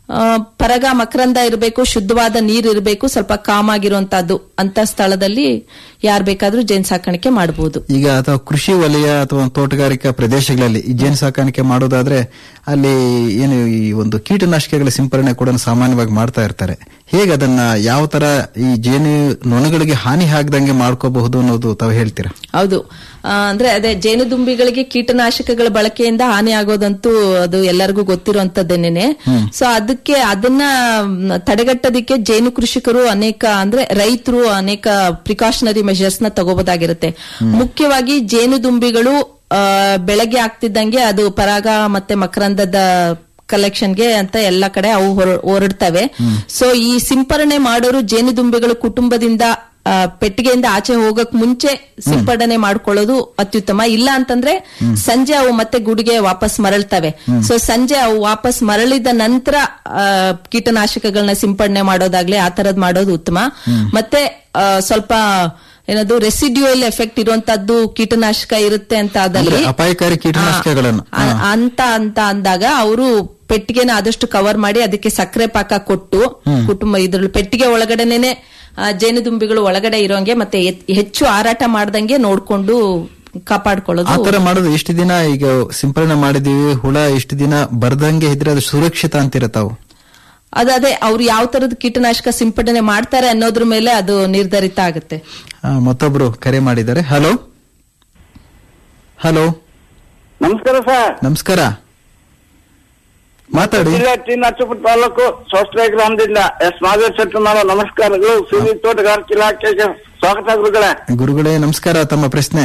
ಪರಗ ಮಕರಂದ ಇರಬೇಕು ಶುದ್ಧವಾದ ನೀರು ಇರಬೇಕು ಸ್ವಲ್ಪ ಕಾಮ್ ಆಗಿರುವಂತದ್ದು ಅಂತ ಸ್ಥಳದಲ್ಲಿ ಯಾರ್ ಬೇಕಾದ್ರೂ ಜೇನ್ ಸಾಕಾಣಿಕೆ ಮಾಡಬಹುದು ಈಗ ಅಥವಾ ಕೃಷಿ ವಲಯ ಅಥವಾ ತೋಟಗಾರಿಕಾ ಪ್ರದೇಶಗಳಲ್ಲಿ ಈ ಜೇನು ಸಾಕಾಣಿಕೆ ಮಾಡೋದಾದ್ರೆ ಅಲ್ಲಿ ಏನು ಈ ಒಂದು ಕೀಟನಾಶಕಗಳ ಸಿಂಪರಣೆ ಕೂಡ ಸಾಮಾನ್ಯವಾಗಿ ಮಾಡ್ತಾ ಇರ್ತಾರೆ ಹೇಗೆ ಅದನ್ನ ಯಾವ ತರ ಈ ಜೇನು ನೊಣಗಳಿಗೆ ಹಾನಿ ಆಗದಂಗೆ ಮಾಡ್ಕೋಬಹುದು ಅನ್ನೋದು ತಾವು ಹೇಳ್ತೀರಾ ಹೌದು ಆ, ಅಂದ್ರೆ ಅದೇ ಜೇನುದುಂಬಿಗಳಿಗೆ ಕೀಟನಾಶಕಗಳ ಬಳಕೆಯಿಂದ ಹಾನಿ ಆಗೋದಂತೂ ಅದು ಎಲ್ಲರಿಗೂ ಗೊತ್ತಿರುವಂತದ್ದೇನೆ ಸೊ ಅದಕ್ಕೆ ಅದನ್ನ ಮ್, ತಡೆಗಟ್ಟೋದಿಕ್ಕೆ ಜೇನು ಕೃಷಿಕರು ಅನೇಕ ಅಂದ್ರೆ ರೈತರು ಅನೇಕ ಪ್ರಿಕಾಷನರಿ ಮೆಷರ್ಸ್ ನ ತಗೋಬಹುದಾಗಿರುತ್ತೆ ಮುಖ್ಯವಾಗಿ ಜೇನುದುಂಬಿಗಳು ಆ, ಬೆಳಗ್ಗೆ ಆಗ್ತಿದ್ದಂಗೆ ಅದು ಪರಾಗ ಮತ್ತೆ ಮಕರಂದದ ಕಲೆಕ್ಷನ್ಗೆ ಅಂತ ಎಲ್ಲ ಕಡೆ ಅವು ಹೊರ- ಹೊರಡ್ತವೆ ಸೊ ಈ ಸಿಂಪರಣೆ ಮಾಡೋರು ಜೇನುದುಂಬಿಗಳು ಕುಟುಂಬದಿಂದ ಆ, ಪೆಟ್ಟಿಗೆಯಿಂದ ಆಚೆ ಹೋಗಕ್ ಮುಂಚೆ ಸಿಂಪಡಣೆ ಮಾಡ್ಕೊಳ್ಳೋದು ಅತ್ಯುತ್ತಮ ಇಲ್ಲ ಅಂತಂದ್ರೆ ಸಂಜೆ ಅವು ಮತ್ತೆ ಗುಡಿಗೆ ವಾಪಸ್ ಮರಳ್ತವೆ ಸೊ ಸಂಜೆ ಅವು ವಾಪಸ್ ಮರಳಿದ ನಂತರ ಆ, ಕೀಟನಾಶಕಗಳನ್ನ ಸಿಂಪಡಣೆ ಮಾಡೋದಾಗ್ಲಿ ಆ ತರದ್ ಮಾಡೋದು ಉತ್ತಮ ಮತ್ತೆ ಆ, ಸ್ವಲ್ಪ ಏನದು ರೆಸಿಡ್ಯೂಯಲ್ ಎಫೆಕ್ಟ್ ಇರುವಂತದ್ದು ಕೀಟನಾಶಕ ಇರುತ್ತೆ ಅಂತ ಅಂದ್ರೆ ಆದಲ್ಲಿ ಅಪಾಯಕಾರಿ ಕೀಟನಾಶಕಗಳನ್ನು ಆ, ಅಂತ ಅಂತ ಅಂದಾಗ ಅವರು ಪೆಟ್ಟಿಗೆನ ಆದಷ್ಟು ಕವರ್ ಮಾಡಿ ಅದಕ್ಕೆ ಸಕ್ಕರೆ ಪಾಕ ಕೊಟ್ಟು ಕುಟುಂಬ ಇದ್ರಲ್ಲಿ ಪೆಟ್ಟಿಗೆ ಒಳಗಡೆನೆ ಜೇನುದುಂಬಿಗಳು ಒಳಗಡೆ ಇರೋಂಗೆ ಮತ್ತೆ ಎತ್- ಹೆಚ್ಚು ಹಾರಾಟ ಮಾಡ್ದಂಗೆ ನೋಡ್ಕೊಂಡು ಕಾಪಾಡ್ಕೊಳ್ಳೋದು ಆ ತರ ಮಾಡೋದು ಇಷ್ಟು ದಿನ ಈಗ ಸಿಂಪರಣೆ ಮಾಡಿದೀವಿ ಹುಳ ಇಷ್ಟು ದಿನ ಬರ್ದಂಗೆ ಇದ್ರೆ ಅದು ಸುರಕ್ಷಿತ ಅಂತೀರ ತಾವು ಅದೇ ಅವ್ರು ಯಾವ ತರದ ಕೀಟನಾಶಕ ಸಿಂಪಡಣೆ ಮಾಡ್ತಾರೆ ಅನ್ನೋದ್ರ ಮೇಲೆ ಅದು ನಿರ್ಧರಿತ ಆಗುತ್ತೆ ಆ, ಮತ್ತೊಬ್ರು ಕರೆ ಮಾಡಿದ್ದಾರೆ ಹಲೋ ಹಲೋ ನಮಸ್ಕಾರ ಸರ್ ನಮಸ್ಕಾರ ಮಾತಾಡಿ ಜಿಲ್ಲಾ ಟಿ ನರಸೀಪುರ ತಾಲೂಕು ಸೋಸ್ಟ್ರೆ ಗ್ರಾಮದಿಂದ ಎಸ್ ಮಾದೇವ್ ಶೆಟ್ಟಿ ಮಾಡೋ ನಮಸ್ಕಾರಗಳು ಸಿರಿ ತೋಟಗಾರಿಕೆ ಇಲಾಖೆಗೆ ಸ್ವಾಗತ ಗುರುಗಳೇ ಗುರುಗಳೇ ನಮಸ್ಕಾರ ತಮ್ಮ ಪ್ರಶ್ನೆ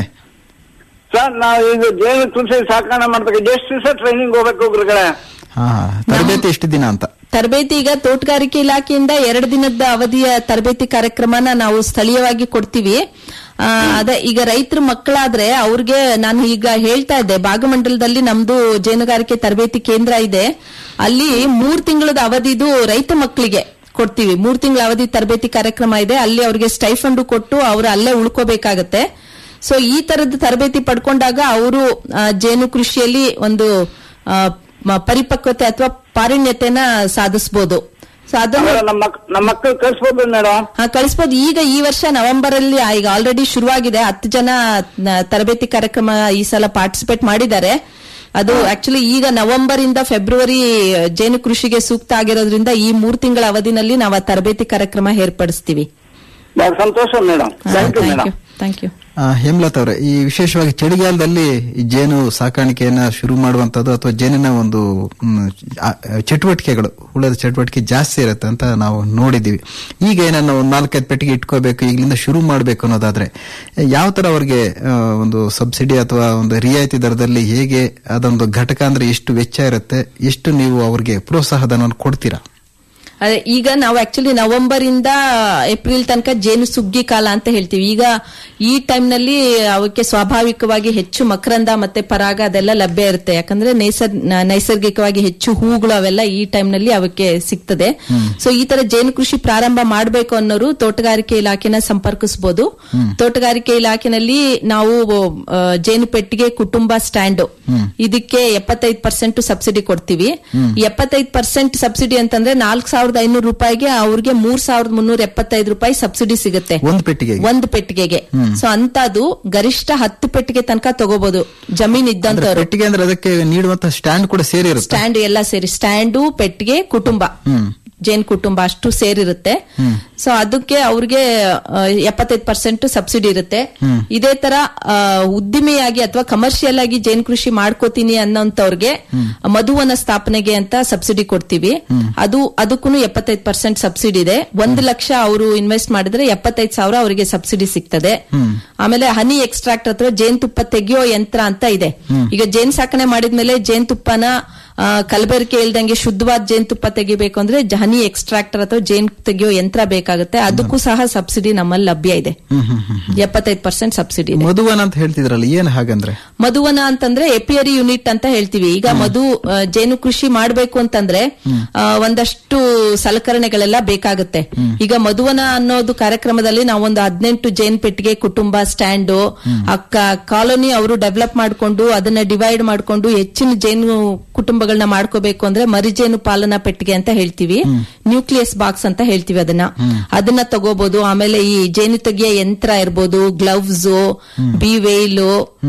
ಸರ್ ನಾವು ಈಗ ಜೇನು ತುಳಸಿ ಸಾಕಣೆ ಮಾಡ್ಬೇಕು ಎಷ್ಟು ದಿವಸ ಟ್ರೈನಿಂಗ್ ಹೋಗ್ಬೇಕು ಗುರುಗಳೇ ಹಾ ತರಬೇತಿ ಎಷ್ಟು ದಿನ ಅಂತ ತರಬೇತಿ ಈಗ ತೋಟಗಾರಿಕೆ ಇಲಾಖೆಯಿಂದ ಎರಡು ದಿನದ ಅವಧಿಯ ತರಬೇತಿ ಕಾರ್ಯಕ್ರಮನ ನಾವು ಸ್ಥಳೀಯವಾಗಿ ಕೊಡ್ತೀವಿ ಆ, ಅದೇ ಈಗ ರೈತರ ಮಕ್ಕಳಾದ್ರೆ ಅವ್ರಿಗೆ ನಾನು ಈಗ ಹೇಳ್ತಾ ಇದ್ದೆ ಭಾಗಮಂಡಲದಲ್ಲಿ ನಮ್ದು ಜೇನುಗಾರಿಕೆ ತರಬೇತಿ ಕೇಂದ್ರ ಇದೆ ಅಲ್ಲಿ ಮೂರ್ ತಿಂಗಳದ ಅವಧಿದು ರೈತ ಮಕ್ಕಳಿಗೆ ಕೊಡ್ತೀವಿ ಮೂರ್ ತಿಂಗಳ ಅವಧಿ ತರಬೇತಿ ಕಾರ್ಯಕ್ರಮ ಇದೆ ಅಲ್ಲಿ ಅವ್ರಿಗೆ ಸ್ಟೈಫಂಡ್ ಕೊಟ್ಟು ಅವ್ರು ಅಲ್ಲೇ ಉಳ್ಕೋಬೇಕಾಗತ್ತೆ ಸೊ ಈ ತರದ ತರಬೇತಿ ಪಡ್ಕೊಂಡಾಗ ಅವರು ಜೇನು ಕೃಷಿಯಲ್ಲಿ ಒಂದು ಆ, ಮ- ಪರಿಪಕ್ವತೆ ಅಥವಾ ಪಾರಿಣ್ಯತೆನ ಸಾಧಿಸಬಹುದು ಸೊ ಅದನ್ನು ಆಮೇಲೆ ನಮ್ಮ ಮಕ್- ನಮ್ಮ ಮಕ್ಕಳು ಕಳ್ಸ್ಬೋದು ಮೇಡಮ್ ಹಾ, ಕಳಿಸ್ಬೋದು ಈಗ ಈ ವರ್ಷ ನವೆಂಬರ್ ಅಲ್ಲಿ ಆ, ಈಗ ಆಲ್ರೆಡಿ ಶುರುವಾಗಿದೆ ಹತ್ತು ಜನ ನ, ತರಬೇತಿ ಕಾರ್ಯಕ್ರಮ ಈ ಸಲ ಪಾರ್ಟಿಸಿಪೇಟ್ ಮಾಡಿದ್ದಾರೆ ಅದು ಆಕ್ಚುಲಿ ಈಗ ನವೆಂಬರ್ ಇಂದ ಫೆಬ್ರವರಿ ಜೇನು ಕೃಷಿಗೆ ಸೂಕ್ತ ಆಗಿರೋದ್ರಿಂದ ಈ ಮೂರ್ ತಿಂಗಳ ಅವಧಿನಲ್ಲಿ ನಾವು ಆ ತರಬೇತಿ ಕಾರ್ಯಕ್ರಮ ಏರ್ಪಡಿಸ್ತೀವಿ ಬಹಳ ಸಂತೋಷ madam thank you madam thank you ಆ, ಹೇಮಲತಾ ಅವರೇ ಈ ವಿಶೇಷವಾಗಿ ಚಳಿಗಾಲದಲ್ಲಿ ಈ ಜೇನು ಸಾಕಾಣಿಕೆಯನ್ನ ಶುರು ಮಾಡುವಂತದ್ದು ಅಥವಾ ಜೇನಿನ ಒಂದು ಮ್, ಆ, ಚಟುವಟಿಕೆಗಳು ಹುಳದ ಚಟುವಟಿಕೆ ಜಾಸ್ತಿ ಇರುತ್ತೆ ಅಂತ ನಾವು ನೋಡಿದೀವಿ ಈಗ ಏನನ್ನ ಒಂದು ನಾಲ್ಕೈದು ಪೆಟ್ಟಿಗೆ ಇಟ್ಕೋಬೇಕು ಈಗಲಿಂದ ಶುರು ಮಾಡಬೇಕು ಅನ್ನೋದಾದ್ರೆ ಯಾವ ತರ ಅವ್ರಿಗೆ ಆ, ಒಂದು ಸಬ್ಸಿಡಿ ಅಥವಾ ಒಂದು ರಿಯಾಯಿತಿ ದರದಲ್ಲಿ ಹೇಗೆ ಅದೊಂದು ಘಟಕ ಅಂದ್ರೆ ಎಷ್ಟು ವೆಚ್ಚ ಇರುತ್ತೆ ಎಷ್ಟು ನೀವು ಅವ್ರಿಗೆ ಪ್ರೋತ್ಸಾಹಧನವನ್ನು ಕೊಡ್ತೀರಾ ಅದೇ ಈಗ ನಾವು ಆಕ್ಚುಲಿ ನವೆಂಬರ್ ಇಂದ ಏಪ್ರಿಲ್ ತನಕ ಜೇನು ಸುಗ್ಗಿ ಕಾಲ ಅಂತ ಹೇಳ್ತೀವಿ ಈಗ ಈ ಟೈಮ್ ನಲ್ಲಿ ಅವಕ್ಕೆ ಸ್ವಾಭಾವಿಕವಾಗಿ ಹೆಚ್ಚು ಮಕರಂದ ಮತ್ತೆ ಪರಾಗ ಅದೆಲ್ಲ ಲಭ್ಯ ಇರುತ್ತೆ ಯಾಕಂದ್ರೆ ನೈಸರ್ ನ- ನೈಸರ್ಗಿಕವಾಗಿ ಹೆಚ್ಚು ಹೂಗಳು ಅವೆಲ್ಲ ಈ ಟೈಮ್ ನಲ್ಲಿ ಅವಕ್ಕೆ ಸಿಗ್ತದೆ ಸೊ ಈ ತರ ಜೇನು ಕೃಷಿ ಪ್ರಾರಂಭ ಮಾಡಬೇಕು ಅನ್ನೋರು ತೋಟಗಾರಿಕೆ ಇಲಾಖೆನ ಸಂಪರ್ಕಿಸಬಹುದು ತೋಟಗಾರಿಕೆ ಇಲಾಖೆನಲ್ಲಿ ನಾವು ಆ, ಜೇನು ಪೆಟ್ಟಿಗೆ ಕುಟುಂಬ ಸ್ಟ್ಯಾಂಡ್ ಇದಕ್ಕೆ ಎಪ್ಪತ್ತೈದು ಪರ್ಸೆಂಟ್ ಸಬ್ಸಿಡಿ ಕೊಡ್ತೀವಿ ಎಪ್ಪತ್ತೈದು ಪರ್ಸೆಂಟ್ ಸಬ್ಸಿಡಿ ಅಂತಂದ್ರೆ ನಾಲ್ಕು ಸಾವಿರದ ಐನೂರು ರೂಪಾಯಿಗೆ ಅವ್ರಿಗೆ ಮೂರ್ ಸಾವಿರದ ಮುನ್ನೂರ ಎಪ್ಪತ್ತೈದು ರೂಪಾಯಿ ಸಬ್ಸಿಡಿ ಸಿಗುತ್ತೆ ಒಂದು ಪೆಟ್ಟಿಗೆಗೆ ಒಂದು ಪೆಟ್ಟಿಗೆಗೆ ಸೊ ಅಂತದು ಗರಿಷ್ಠ ಹತ್ತು ಪೆಟ್ಟಿಗೆ ತನಕ ತಗೋಬಹುದು ಜಮೀನ್ ಅಂದ್ರೆ ಇದ್ದಂತವ್ರು ಪೆಟ್ಟಿಗೆ ಅಂದ್ರೆ ಅದಕ್ಕೆ ನೀಡುವಂತ ಸ್ಟ್ಯಾಂಡ್ ಕೂಡ ಸೇರಿ ಇರುತ್ತೆ ಸ್ಟ್ಯಾಂಡ್ ಎಲ್ಲ ಸೇರಿ ಸ್ಟ್ಯಾಂಡು ಪೆಟ್ಟಿಗೆ ಕುಟುಂಬ ಜೇನ್ ಕುಟುಂಬ ಅಷ್ಟು ಸೇರಿರುತ್ತೆ ಸೊ ಅದಕ್ಕೆ ಅವ್ರಿಗೆ ಎಪ್ಪತ್ತೈದು ಪರ್ಸೆಂಟ್ ಸಬ್ಸಿಡಿ ಇರುತ್ತೆ ಇದೇ ತರ ಆ, ಉದ್ದಿಮೆಯಾಗಿ ಅಥವಾ ಕಮರ್ಷಿಯಲ್ ಆಗಿ ಜೇನ್ ಕೃಷಿ ಮಾಡ್ಕೋತೀನಿ ಅನ್ನೋಂತವ್ರಿಗೆ ಮಧುವನ ಸ್ಥಾಪನೆಗೆ ಅಂತ ಸಬ್ಸಿಡಿ ಕೊಡ್ತೀವಿ ಅದು ಅದಕ್ಕೂ ಎಪ್ಪತ್ತೈದು ಪರ್ಸೆಂಟ್ ಸಬ್ಸಿಡಿ ಇದೆ ಒಂದು ಲಕ್ಷ ಅವರು ಇನ್ವೆಸ್ಟ್ ಮಾಡಿದ್ರೆ ಎಪ್ಪತ್ತೈದು ಸಾವಿರ ಅವರಿಗೆ ಸಬ್ಸಿಡಿ ಸಿಗ್ತದೆ ಆಮೇಲೆ ಹನಿ ಎಕ್ಸ್ಟ್ರಾಕ್ಟ್ ಅಥವಾ ಜೇನುತುಪ್ಪ ತೆಗೆಯೋ ಯಂತ್ರ ಅಂತ ಇದೆ ಈಗ ಜೇನ್ ಸಾಕಣೆ ಮಾಡಿದ್ಮೇಲೆ ಜೇನುತುಪ್ಪನ ಆ, ಕಲಬೆರಕೆ ಇಲ್ದಂಗೆ ಶುದ್ಧವಾದ ಜೇನುತುಪ್ಪ ತೆಗಿಬೇಕು ಅಂದ್ರೆ ಜ- ಹನಿ ಎಕ್ಸ್ಟ್ರಾಕ್ಟರ್ ಅಥವಾ ಜೇನ್ ತೆಗೆಯೋ ಯಂತ್ರ ಬೇಕಾಗುತ್ತೆ ಅದಕ್ಕೂ ಸಹ ಸಬ್ಸಿಡಿ ನಮ್ಮಲ್ಲಿ ಲಭ್ಯ ಇದೆ ಎಪ್ಪತ್ತೈದು ಪರ್ಸೆಂಟ್ ಸಬ್ಸಿಡಿ ಇದೆ ಮಧುವನ್ ಅಂತ ಹೇಳ್ತಿದ್ರಲ್ಲ ಏನ್ ಹಾಗಂದ್ರೆ ಮಧುವನ ಅಂತಂದ್ರೆ ಎಪಿಯರಿ ಯೂನಿಟ್ ಅಂತ ಹೇಳ್ತೀವಿ ಈಗ ಮಧು ಆ, ಜೇನು ಕೃಷಿ ಮಾಡಬೇಕು ಅಂತಂದ್ರೆ ಆ, ಒಂದಷ್ಟು ಸಲಕರಣೆಗಳೆಲ್ಲ ಬೇಕಾಗುತ್ತೆ ಈಗ ಮಧುವನ ಅನ್ನೋದು ಕಾರ್ಯಕ್ರಮದಲ್ಲಿ ನಾವೊಂದು ಹದಿನೆಂಟು ಜೇನ್ ಪೆಟ್ಟಿಗೆ ಕುಟುಂಬ ಸ್ಟ್ಯಾಂಡು ಅಕ್ಕ ಕಾಲೋನಿ ಅವರು ಡೆವಲಪ್ ಮಾಡ್ಕೊಂಡು ಅದನ್ನ ಡಿವೈಡ್ ಮಾಡ್ಕೊಂಡು ಹೆಚ್ಚಿನ ಜೇನು ಕುಟುಂಬಗಳನ್ನ ಮಾಡ್ಕೋಬೇಕು ಅಂದ್ರೆ ಮರಿಜೇನು ಪಾಲನಾ ಪೆಟ್ಟಿಗೆ ಅಂತ ಹೇಳ್ತೀವಿ ನ್ಯೂಕ್ಲಿಯಸ್ ಬಾಕ್ಸ್ ಅಂತ ಹೇಳ್ತೀವಿ ಅದನ್ನ ಅದನ್ನ ತಗೋಬಹುದು ಆಮೇಲೆ ಈ ಜೇನು ತೆಗಿಯ ಯಂತ್ರ ಇರ್ಬೋದು ಗ್ಲೌಸ್ ಬಿ ವೇಲು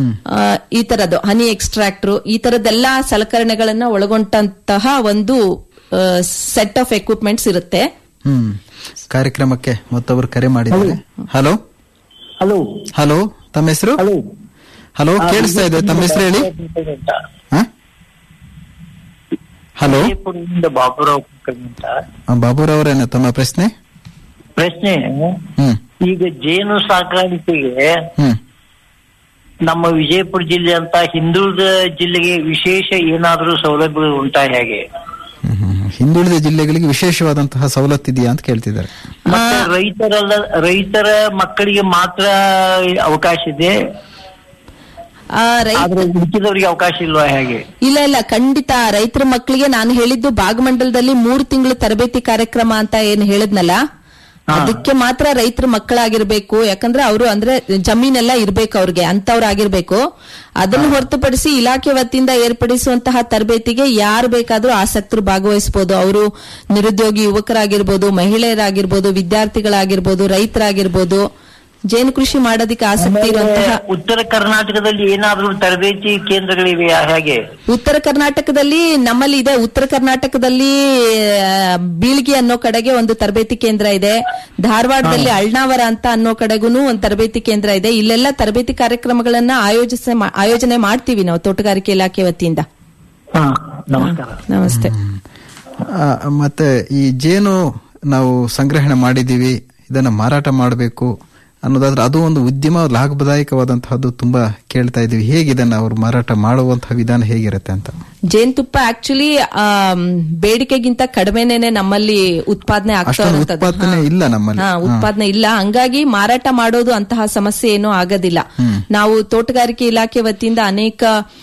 ಈ ತರದ್ದು ಹನಿ ಎಕ್ಸ್ಟ್ರಾಕ್ಟರ್ ಈ ತರದ್ದೆಲ್ಲಾ ಸಲಕರಣೆಗಳನ್ನ ಒಳಗೊಂಡಂತಹ ಒಂದು ಸೆಟ್ ಆಫ್ ಎಕ್ವಿಪ್ಮೆಂಟ್ಸ್ ಇರುತ್ತೆ ಹ್ಮ್ ಕಾರ್ಯಕ್ರಮಕ್ಕೆ ಮತ್ತೊಬ್ರು ಕರೆ ಮಾಡಿದ್ದಾರೆ ಹಲೋ ಹಲೋ ಹಲೋ ತಮ್ಮ ಹೆಸರು ಹಲೋ ಹಲೋ ಕೇಳಿಸ್ತಾ ಇದೆ ತಮ್ಮ ಹೆಸರು ಹೇಳಿ ಹ? ಹಲೋ ವಿಜಯಪುರದಿಂದ ಬಾಬುರಾವ್ ಕುಲಕರ್ಣಿ ಅಂತ ಆ, ಬಾಬುರವರೇನ ತಮ್ಮ ಪ್ರಶ್ನೆ ಪ್ರಶ್ನೆ ಹ್ಮ್ ಈಗ ಜೇನು ಸಾಕಾಣಿಕೆಗೆ ಹ್ಮ್ ನಮ್ಮ ವಿಜಯಪುರ ಜಿಲ್ಲೆ ಅಂತ ಹಿಂದುಳಿದ ಜಿಲ್ಲೆಗೆ ವಿಶೇಷ ಏನಾದರೂ ಸೌಲಭ್ಯಗಳು ಉಂಟಾ ಹೇಗೆ ಹ್ಮ್, ಹ್ಮ್. ಹಿಂದುಳಿದ ಜಿಲ್ಲೆಗಳಿಗೆ ವಿಶೇಷವಾದಂತಹ ಸವಲತ್ತು ಇದೆಯಾ ಅಂತ ಕೇಳ್ತಿದ್ದಾರೆ ಮತ್ತೆ ರೈತರಲ್ಲ ರೈತರ ಮಕ್ಕಳಿಗೆ ಮಾತ್ರ ಅವಕಾಶ ಇದೆ ಆ, ರೈ- ಆದ್ರೆ ಉಳಿದವರಿಗೆ ಅವಕಾಶ ಇಲ್ವಾ ಹೇಗೆ ಇಲ್ಲ ಇಲ್ಲ ಖಂಡಿತ ರೈತರ ಮಕ್ಕಳಿಗೆ ನಾನು ಹೇಳಿದ್ದು ಭಾಗಮಂಡಲದಲ್ಲಿ ಮೂರು ತಿಂಗಳು ತರಬೇತಿ ಕಾರ್ಯಕ್ರಮ ಅಂತ ಏನ್ ಹೇಳಿದ್ನಲ್ಲ ಅದಕ್ಕೆ ಮಾತ್ರ ರೈತರ ಮಕ್ಕಳಾಗಿರ್ಬೇಕು ಯಾಕಂದ್ರೆ ಅವರು ಅಂದ್ರೆ ಜಮೀನೆಲ್ಲ ಇರ್ಬೇಕು ಅವ್ರಿಗೆ ಅಂತವ್ರಾಗಿರ್ಬೇಕು ಅದನ್ನು ಹೊರತುಪಡಿಸಿ ಇಲಾಖೆ ವತಿಯಿಂದ ಏರ್ಪಡಿಸುವಂತಹ ತರಬೇತಿಗೆ ಯಾರು ಬೇಕಾದ್ರೂ ಆಸಕ್ತರು ಭಾಗವಹಿಸಬಹುದು ಅವರು ನಿರುದ್ಯೋಗಿ ಯುವಕರಾಗಿರ್ಬೋದು ಮಹಿಳೆಯರಾಗಿರ್ಬೋದು ವಿದ್ಯಾರ್ಥಿಗಳಾಗಿರ್ಬೋದು ರೈತರಾಗಿರ್ಬೋದು ಜೇನು ಕೃಷಿ ಮಾಡೋದಕ್ಕೆ ಆಸಕ್ತಿ ಇರುವಂತಹ ಉತ್ತರ ಕರ್ನಾಟಕದಲ್ಲಿ ಏನಾದರೂ ತರಬೇತಿ ಕೇಂದ್ರಗಳಿವೆಯಾ ಹೇಗೆ ಉತ್ತರ ಕರ್ನಾಟಕದಲ್ಲಿ ನಮ್ಮಲ್ಲಿ ಇದೆ ಉತ್ತರ ಕರ್ನಾಟಕದಲ್ಲಿ ಆ, ಬೀಳ್ಗಿ ಅನ್ನೋ ಕಡೆಗೆ ಒಂದು ತರಬೇತಿ ಕೇಂದ್ರ ಇದೆ ಧಾರವಾಡದಲ್ಲಿ ಅಳ್ನಾವರ ಅಂತ ಅನ್ನೋ ಕಡೆಗೂ ಒಂದು ತರಬೇತಿ ಕೇಂದ್ರ ಇದೆ ಇಲ್ಲೆಲ್ಲ ತರಬೇತಿ ಕಾರ್ಯಕ್ರಮಗಳನ್ನ ಆಯೋಜಿಸ ಆಯೋಜನೆ ಮಾಡ್ತೀವಿ ನಾವು ತೋಟಗಾರಿಕೆ ಇಲಾಖೆ ವತಿಯಿಂದ ಹಾ ನಮಸ್ಕಾರ ನಮಸ್ತೆ ಆ, ಮತ್ತೆ ಈ ಜೇನು ನಾವು ಸಂಗ್ರಹಣೆ ಮಾಡಿದೀವಿ ಇದನ್ನ ಮಾರಾಟ ಮಾಡಬೇಕು ಅನ್ನೋದಾದ್ರೆ ಅದು ಒಂದು ಉದ್ಯಮ ಲಾಭದಾಯಕವಾದಂತಹದ್ದು ತುಂಬಾ ಕೇಳ್ತಾ ಇದೀವಿ ಹೇಗೆ ಇದನ್ನ ಅವರು ಮಾರಾಟ ಮಾಡುವಂತಹ ವಿಧಾನ ಹೇಗಿರುತ್ತೆ ಅಂತ ಜೇನುತುಪ್ಪ ಆಕ್ಚುಲಿ ಬೇಡಿಕೆಗಿಂತ ಕಡಿಮೆನೇನೆ ನಮ್ಮಲ್ಲಿ ಉತ್ಪಾದನೆ ಆಗ್ತಾ ಅಷ್ಟೊಂದು ಇರುವಂತದ್ದು. ಉತ್ಪಾದನೆ ಹಾ. ಇಲ್ಲ ನಮ್ಮಲ್ಲಿ. ಹಾ, ಉತ್ಪಾದನೆ ಇಲ್ಲ ಹಂಗಾಗಿ ಮಾರಾಟ ಮಾಡೋದು ಅಂತಹ ಸಮಸ್ಯೆ ಏನೂ ಆಗೋದಿಲ್ಲ ನಾವು ತೋಟಗಾರಿಕೆ ಇಲಾಖೆ ವತಿಯಿಂದ ಅನೇಕ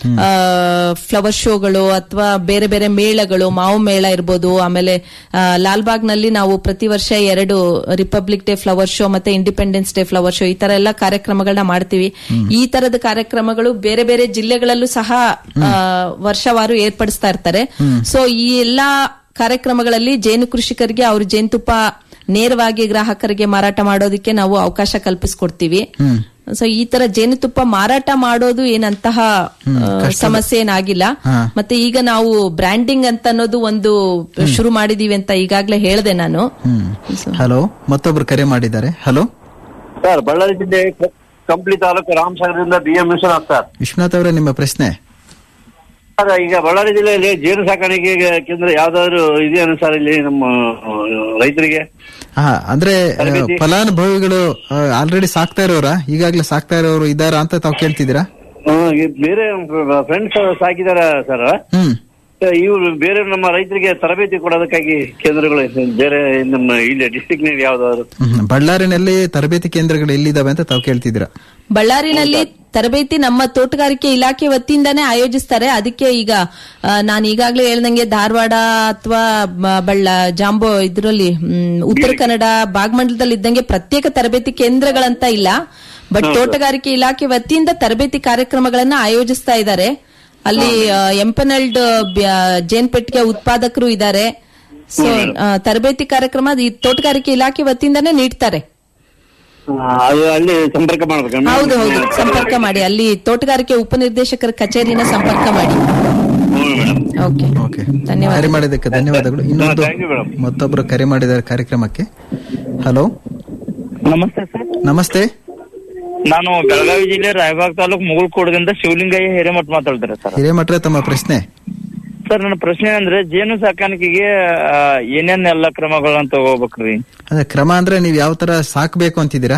ಫ್ಲವರ್ ಶೋಗಳು ಅಥವಾ ಬೇರೆ ಬೇರೆ ಮೇಳಗಳು ಮಾವು ಮೇಳ ಇರ್ಬೋದು ಆಮೇಲೆ ಲಾಲ್ಬಾಗ್ ನಲ್ಲಿ ನಾವು ಪ್ರತಿ ವರ್ಷ ಎರಡು ರಿಪಬ್ಲಿಕ್ ಡೇ ಫ್ಲವರ್ ಶೋ ಮತ್ತೆ ಇಂಡಿಪೆಂಡೆನ್ಸ್ ಡೇ ಫ್ಲವರ್ ಶೋ ಈ ತರ ಎಲ್ಲ ಕಾರ್ಯಕ್ರಮಗಳನ್ನ ಮಾಡ್ತೀವಿ ಈ ತರದ ಕಾರ್ಯಕ್ರಮಗಳು ಬೇರೆ ಬೇರೆ ಜಿಲ್ಲೆಗಳಲ್ಲೂ ಸಹ ಆ, ವರ್ಷವಾರು ಏರ್ಪಡಿಸ್ತಾ ಇರ್ತಾರೆ ಸೊ ಈ ಎಲ್ಲಾ ಕಾರ್ಯಕ್ರಮಗಳಲ್ಲಿ ಜೇನು ಕೃಷಿಕರಿಗೆ ಅವ್ರ ಜೇನುತುಪ್ಪ ನೇರವಾಗಿ ಗ್ರಾಹಕರಿಗೆ ಮಾರಾಟ ಮಾಡೋದಕ್ಕೆ ನಾವು ಅವಕಾಶ ಕಲ್ಪಿಸ್ಕೊಡ್ತೀವಿ ಸೊ ಈ ತರ ಜೇನುತುಪ್ಪ ಮಾರಾಟ ಮಾಡೋದು ಏನಂತಹ ಆ, ಸಮಸ್ಯೆ ಏನಾಗಿಲ್ಲ ಮತ್ತೆ ಈಗ ನಾವು ಬ್ರ್ಯಾಂಡಿಂಗ್ ಅಂತ ಅನ್ನೋದು ಒಂದು ಶುರು ಮಾಡಿದೀವಿ ಅಂತ ಈಗಾಗ್ಲೇ ಹೇಳ್ದೆ ನಾನು ಹಲೋ ಮತ್ತೊಬ್ರು ಕರೆ ಮಾಡಿದ್ದಾರೆ ಹಲೋ ಸರ್ ಬಳ್ಳಾರಿ ಜಿಲ್ಲೆ ಕ- ಕಂಪ್ಲಿ ತಾಲೂಕು ರಾಮಸಾಗರದಿಂದ B M Vishwanath sir Vishwanath ಅವರೇ ನಿಮ್ಮ ಪ್ರಶ್ನೆ ಸರ್ ಈಗ ಬಳ್ಳಾರಿ ಜಿಲ್ಲೆಯಲ್ಲಿ ಜೇನು ಸಾಕಾಣಿಕೆ ಕೇಂದ್ರ ಯಾವ್ದಾದ್ರು ಇದೆಯಾ ಸರ್ ಇಲ್ಲಿ ನಮ್ಮ ಆ, ರೈತರಿಗೆ ಹಾ ಅಂದ್ರೆ ಆ, ತರಬೇತಿ? ಫಲಾನುಭವಿಗಳು ಆಲ್ರೆಡಿ ಸಾಕ್ತಾ ಇರೋರ ಈಗಾಗ್ಲೇ ಸಾಕ್ತಾ ಇರೋರು ಇದಾರಾ ಅಂತ ತಾವು ಕೇಳ್ತಿದ್ದೀರಾ ಆ, ಈ ಬೇರೆ ಫ್ರೆಂಡ್ಸ್ ಸಾಕಿದಾರ ಸರ್ ಹ್ಮ್ ಇವರು ಬೇರೆ ನಮ್ಮ ರೈತರಿಗೆ ತರಬೇತಿ ಕೊಡೋದಕ್ಕಾಗಿ ಕೇಂದ್ರಗಳು ಬೇರೆ ನಮ್ಮ ಇಲ್ಲಿ ಡಿಸ್ಟಿಕ್ ನಲ್ಲಿ ಯಾವ್ದಾದ್ರು ಹ್ಮ್. ಬಳ್ಳಾರಿನಲ್ಲಿ ತರಬೇತಿ ಕೇಂದ್ರಗಳು ಎಲ್ಲಿದಾವೆ ಅಂತ ತಾವು ಕೇಳ್ತಿದ್ದೀರಾ ಬಳ್ಳಾರಿನಲ್ಲಿ ತರಬೇತಿ ನಮ್ಮ ತೋಟಗಾರಿಕೆ ಇಲಾಖೆ ವತಿಯಿಂದಾನೇ ಆಯೋಜಿಸ್ತಾರೆ ಅದಕ್ಕೆ ಈಗ ಆ, ನಾನು ಈಗಾಗಲೇ ಹೇಳ್ದಂಗೆ ಧಾರವಾಡ ಅಥವಾ ಬಳ್ಳ ಜಾಂಬೋ ಇದರಲ್ಲಿ ಉತ್ತರ ಕನ್ನಡ ಭಾಗಮಂಡಲದಲ್ಲಿ ಇದ್ದಂಗೆ ಪ್ರತ್ಯೇಕ ತರಬೇತಿ ಕೇಂದ್ರಗಳಂತ ಇಲ್ಲ ಬಟ್ ತೋಟಗಾರಿಕೆ ಇಲಾಖೆ ವತಿಯಿಂದ ತರಬೇತಿ ಕಾರ್ಯಕ್ರಮಗಳನ್ನ ಆಯೋಜಿಸ್ತಾ ಇದ್ದಾರೆ ಅಲ್ಲಿ ಎಂಪನಲ್ಡ್ ಜೇನ್ಪೆಟ್ಟಿಗೆ ಉತ್ಪಾದಕರು ಇದ್ದಾರೆ ಸೊ ತರಬೇತಿ ಕಾರ್ಯಕ್ರಮ ಈ ತೋಟಗಾರಿಕೆ ಇಲಾಖೆ ವತಿಯಿಂದಾನೇ ನೀಡ್ತಾರೆ ಆ, ಅದು ಅಲ್ಲಿ ಸಂಪರ್ಕ ಮಾಡ್ಬೇಕು ಹೌದು ಹೌದು ಸಂಪರ್ಕ ಮಾಡಿ ಅಲ್ಲಿ ತೋಟಗಾರಿಕೆ ಉಪನಿರ್ದೇಶಕರ ಕಚೇರಿನ ಸಂಪರ್ಕ ಮಾಡಿ ಓಕೆ ಓಕೆ ಧನ್ಯವಾದ. ಕರೆ ಮಾಡಿದ್ದಕ್ಕೆ ಧನ್ಯವಾದಗಳು ಇನ್ನೊಂದು Thank you, madam. ಮತ್ತೊಬ್ರು ಕರೆ ಮಾಡಿದ್ದಾರೆ ಕಾರ್ಯಕ್ರಮಕ್ಕೆ ಹಲೋ ನಮಸ್ತೆ ಸರ್ ನಮಸ್ತೆ ನಾನು ಬೆಳಗಾವಿ ಜಿಲ್ಲೆ ರಾಯಬಾಗ್ ತಾಲೂಕು ಮುಗುಳ್ಕೋಡದಿಂದ ಶಿವಲಿಂಗಯ್ಯ ಹಿರೇಮಠ ಮಾತಾಡ್ತಾರೆ ಸರ್ ಹಿರೇಮಠ್ರೆ ತಮ್ಮ ಪ್ರಶ್ನೆ ಸರ್ ನನ್ನ ಪ್ರಶ್ನೆ ಅಂದ್ರೆ ಜೇನು ಸಾಕಾಣಿಕೆಗೆ ಆ, ಏನೇನ್ ಎಲ್ಲ ಕ್ರಮಗಳನ್ನ ತಗೋಬೇಕ್ರಿ ಅದೇ ಕ್ರಮ ಅಂದ್ರೆ ನೀವ್ ಯಾವ ತರ ಸಾಕ್ಬೇಕು ಅಂತಿದ್ದೀರಾ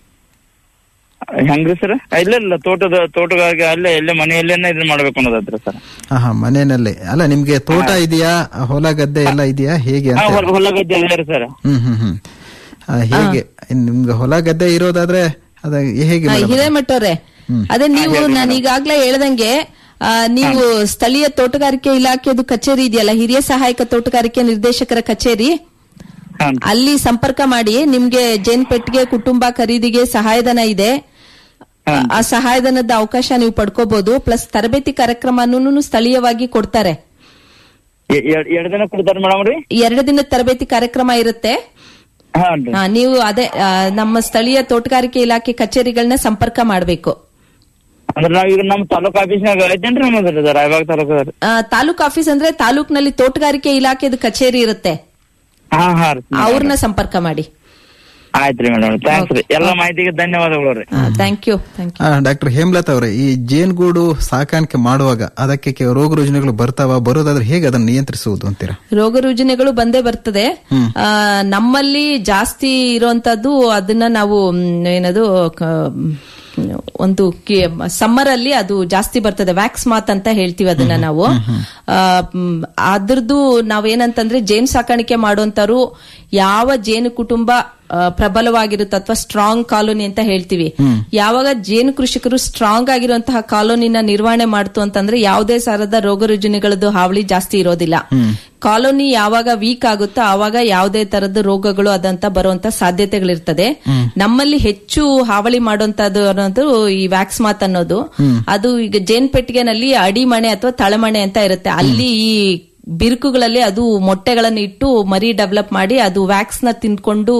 ಹೆಂಗ್ರಿ ಸರ್ ಇಲ್ಲ ಇಲ್ಲ ತೋಟದ ತೋಟಗಾರಿಕೆ ಅಲ್ಲೇ ಎಲ್ಲೇ ಮನೆಯಲ್ಲೇನೆ ಇದನ್ನ ಮಾಡ್ಬೇಕು ಅನ್ನೋದತ್ರ ಸರ್ ಹಾ ಹಾ ಮನೆಯಲ್ಲಿ ಅಲ್ಲ ನಿಮ್ಗೆ ತೋಟ ಇದೆಯಾ ಹೊಲ ಗದ್ದೆ ಎಲ್ಲ ಇದೆಯಾ ಹೇಗೆ ಹಾ ಅಂತ ಹೊಲ ಹೊಲ ಗದ್ದೆ ಎಲ್ಲ ರೀ ಸರ್ ಹ್ಮ್ ಹ್ಮ್ ಹ್ಮ್ ಆ, ಹೇಗೆ ನಿಮ್ಗೆ ಹೊಲ ಗದ್ದೆ ಇರೋದಾದ್ರೆ ಅದ ಹೇಗೆ ಆ, madam? ಹಿರೇಮಠ ಅವ್ರೆ ಅದೇ ನೀವು ನಾನು ಈಗಾಗ್ಲೇ ಹೇಳ್ದಂಗೆ ಆ, ನೀವು ಸ್ಥಳೀಯ ತೋಟಗಾರಿಕೆ ಇಲಾಖೆದು ಕಚೇರಿ ಇದೆಯಲ್ಲ ಹಿರಿಯ ಸಹಾಯಕ ತೋಟಗಾರಿಕೆ ನಿರ್ದೇಶಕರ ಕಚೇರಿ ಹಾನ್. ಅಲ್ಲಿ ಸಂಪರ್ಕ ಮಾಡಿ ನಿಮ್ಗೆ ಜೇನ್ ಪೆಟ್ಟಿಗೆ ಕುಟುಂಬ ಖರೀದಿಗೆ ಸಹಾಯಧನ ಇದೆ ಆ ಸಹಾಯಧನದ ಅವಕಾಶ ನೀವು ಪಡ್ಕೋಬಹುದು ಪ್ಲಸ್ ತರಬೇತಿ ಕಾರ್ಯಕ್ರಮನೂ ಸ್ಥಳೀಯವಾಗಿ ಕೊಡ್ತಾರೆ ಎ- ಎ- ಎರಡ್ ದಿನ ಕೊಡ್ತಾರ ಮೇಡಮ್ ರೀ ಎರಡು ದಿನದ ತರಬೇತಿ ಕಾರ್ಯಕ್ರಮ ಇರುತ್ತೆ ಹಾನ್ರಿ ಆ, ನೀವು ಅದೇ ಆ, ನಮ್ಮ ಸ್ಥಳೀಯ ತೋಟಗಾರಿಕೆ ಇಲಾಖೆ ಕಚೇರಿಗಳನ್ನ ಸಂಪರ್ಕ ಮಾಡಬೇಕು ಅಂದ್ರೆ ನಾವ್ ಈಗ ನಮ್ಮ ತಾಲೂಕ್ ಆಫೀಸ್ನಾಗ ಐತೇನ್ರಿ ನಮ್ಮದ್ರಿ ರಾಯಬಾಗ್ ತಾಲೂಕದ ತಾಲೂಕ್ ಆಫೀಸ್ ಅಂದ್ರೆ ತಾಲೂಕ್ನಲ್ಲಿ ತೋಟಗಾರಿಕೆ ಇಲಾಖೆದ ಕಚೇರಿ ಇರುತ್ತೆ ಹಾ ಹಾ ರೀ ಅವ್ರನ್ನ ಸಂಪರ್ಕ ಮಾಡಿ ಆಯ್ತ್ರಿ ಮೇಡಮ್ ಥ್ಯಾಂಕ್ಸ್ ರೀ ಎಲ್ಲಾ ಮಾಹಿತಿಗೆ ಧನ್ಯವಾದಗಳು ರೀ thank you thank you doctor Hemalatha ಅವರೇ ಈ ಜೇನುಗೂಡು ಸಾಕಾಣಿಕೆ ಮಾಡುವಾಗ ಅದಕ್ಕೆ ಕೆ- ರೋಗ ರುಜಿನಗಳು ಬರ್ತಾವ ಬರೋದಾದ್ರೆ ಹೇಗೆ ಅದನ್ನು ನಿಯಂತ್ರಿಸುವುದು ಅಂತೀರಾ ರೋಗ ರುಜಿನಗಳು ಬಂದೇ ಬರ್ತದೆ ಆ, ನಮ್ಮಲ್ಲಿ ಜಾಸ್ತಿ ಇರುವಂತದ್ದು ಅದನ್ನ ನಾವು ಮ್, ಏನದು ಕ- ಮ್, ಒಂದು ಸಮ್ಮರ್ ಅಲ್ಲಿ ಅದು ಜಾಸ್ತಿ ಬರ್ತದೆ ವ್ಯಾಕ್ಸ್ ಮಾತ್ ಅಂತ ಹೇಳ್ತೀವಿ ಅದನ್ನ ನಾವು ಆ, ಮ್, ಅದ್ರದ್ದು ನಾವೇನಂತಂದ್ರೆ ಜೇನು ಸಾಕಾಣಿಕೆ ಮಾಡುವಂತರು ಯಾವ ಜೇನು ಕುಟುಂಬ ಆ, ಪ್ರಬಲವಾಗಿರುತ್ತೆ ಅಥವಾ ಸ್ಟ್ರಾಂಗ್ ಕಾಲೋನಿ ಅಂತ ಹೇಳ್ತೀವಿ ಯಾವಾಗ ಜೇನು ಕೃಷಿಕರು ಸ್ಟ್ರಾಂಗ್ ಆಗಿರುವಂತಹ ಕಾಲೋನಿನ ನಿರ್ವಹಣೆ ಮಾಡ್ತು ಅಂತಂದ್ರೆ ಯಾವುದೇ ಸಾರದ ರೋಗ ರುಜಿನಗಳದ್ದು ಹಾವಳಿ ಜಾಸ್ತಿ ಇರೋದಿಲ್ಲ ಕಾಲೋನಿ ಯಾವಾಗ ವೀಕ್ ಆಗುತ್ತೋ ಆವಾಗ ಯಾವುದೇ ತರದ ರೋಗಗಳು ಅದಂತ ಬರುವಂತ ಸಾಧ್ಯತೆಗಳಿರ್ತದೆ ನಮ್ಮಲ್ಲಿ ಹೆಚ್ಚು ಹಾವಳಿ ಮಾಡುವಂತದ್ದು ಅನ್ನೋದು ಈ ವ್ಯಾಕ್ಸ್ ಮಾತ್ ಅನ್ನೋದು ಅದು ಈಗ ಜೇನ್ ಪೆಟ್ಟಿಗೆನಲ್ಲಿ ಅಡಿಮಣೆ ಅಥವಾ ತಳಮಣೆ ಅಂತ ಇರುತ್ತೆ ಅಲ್ಲಿ ಈ ಬಿರುಕುಗಳಲ್ಲಿ ಅದು ಮೊಟ್ಟೆಗಳನ್ನು ಇಟ್ಟು ಮರಿ ಡೆವಲಪ್ ಮಾಡಿ ಅದು ವ್ಯಾಕ್ಸ್ ನ ತಿನ್ಕೊಂಡು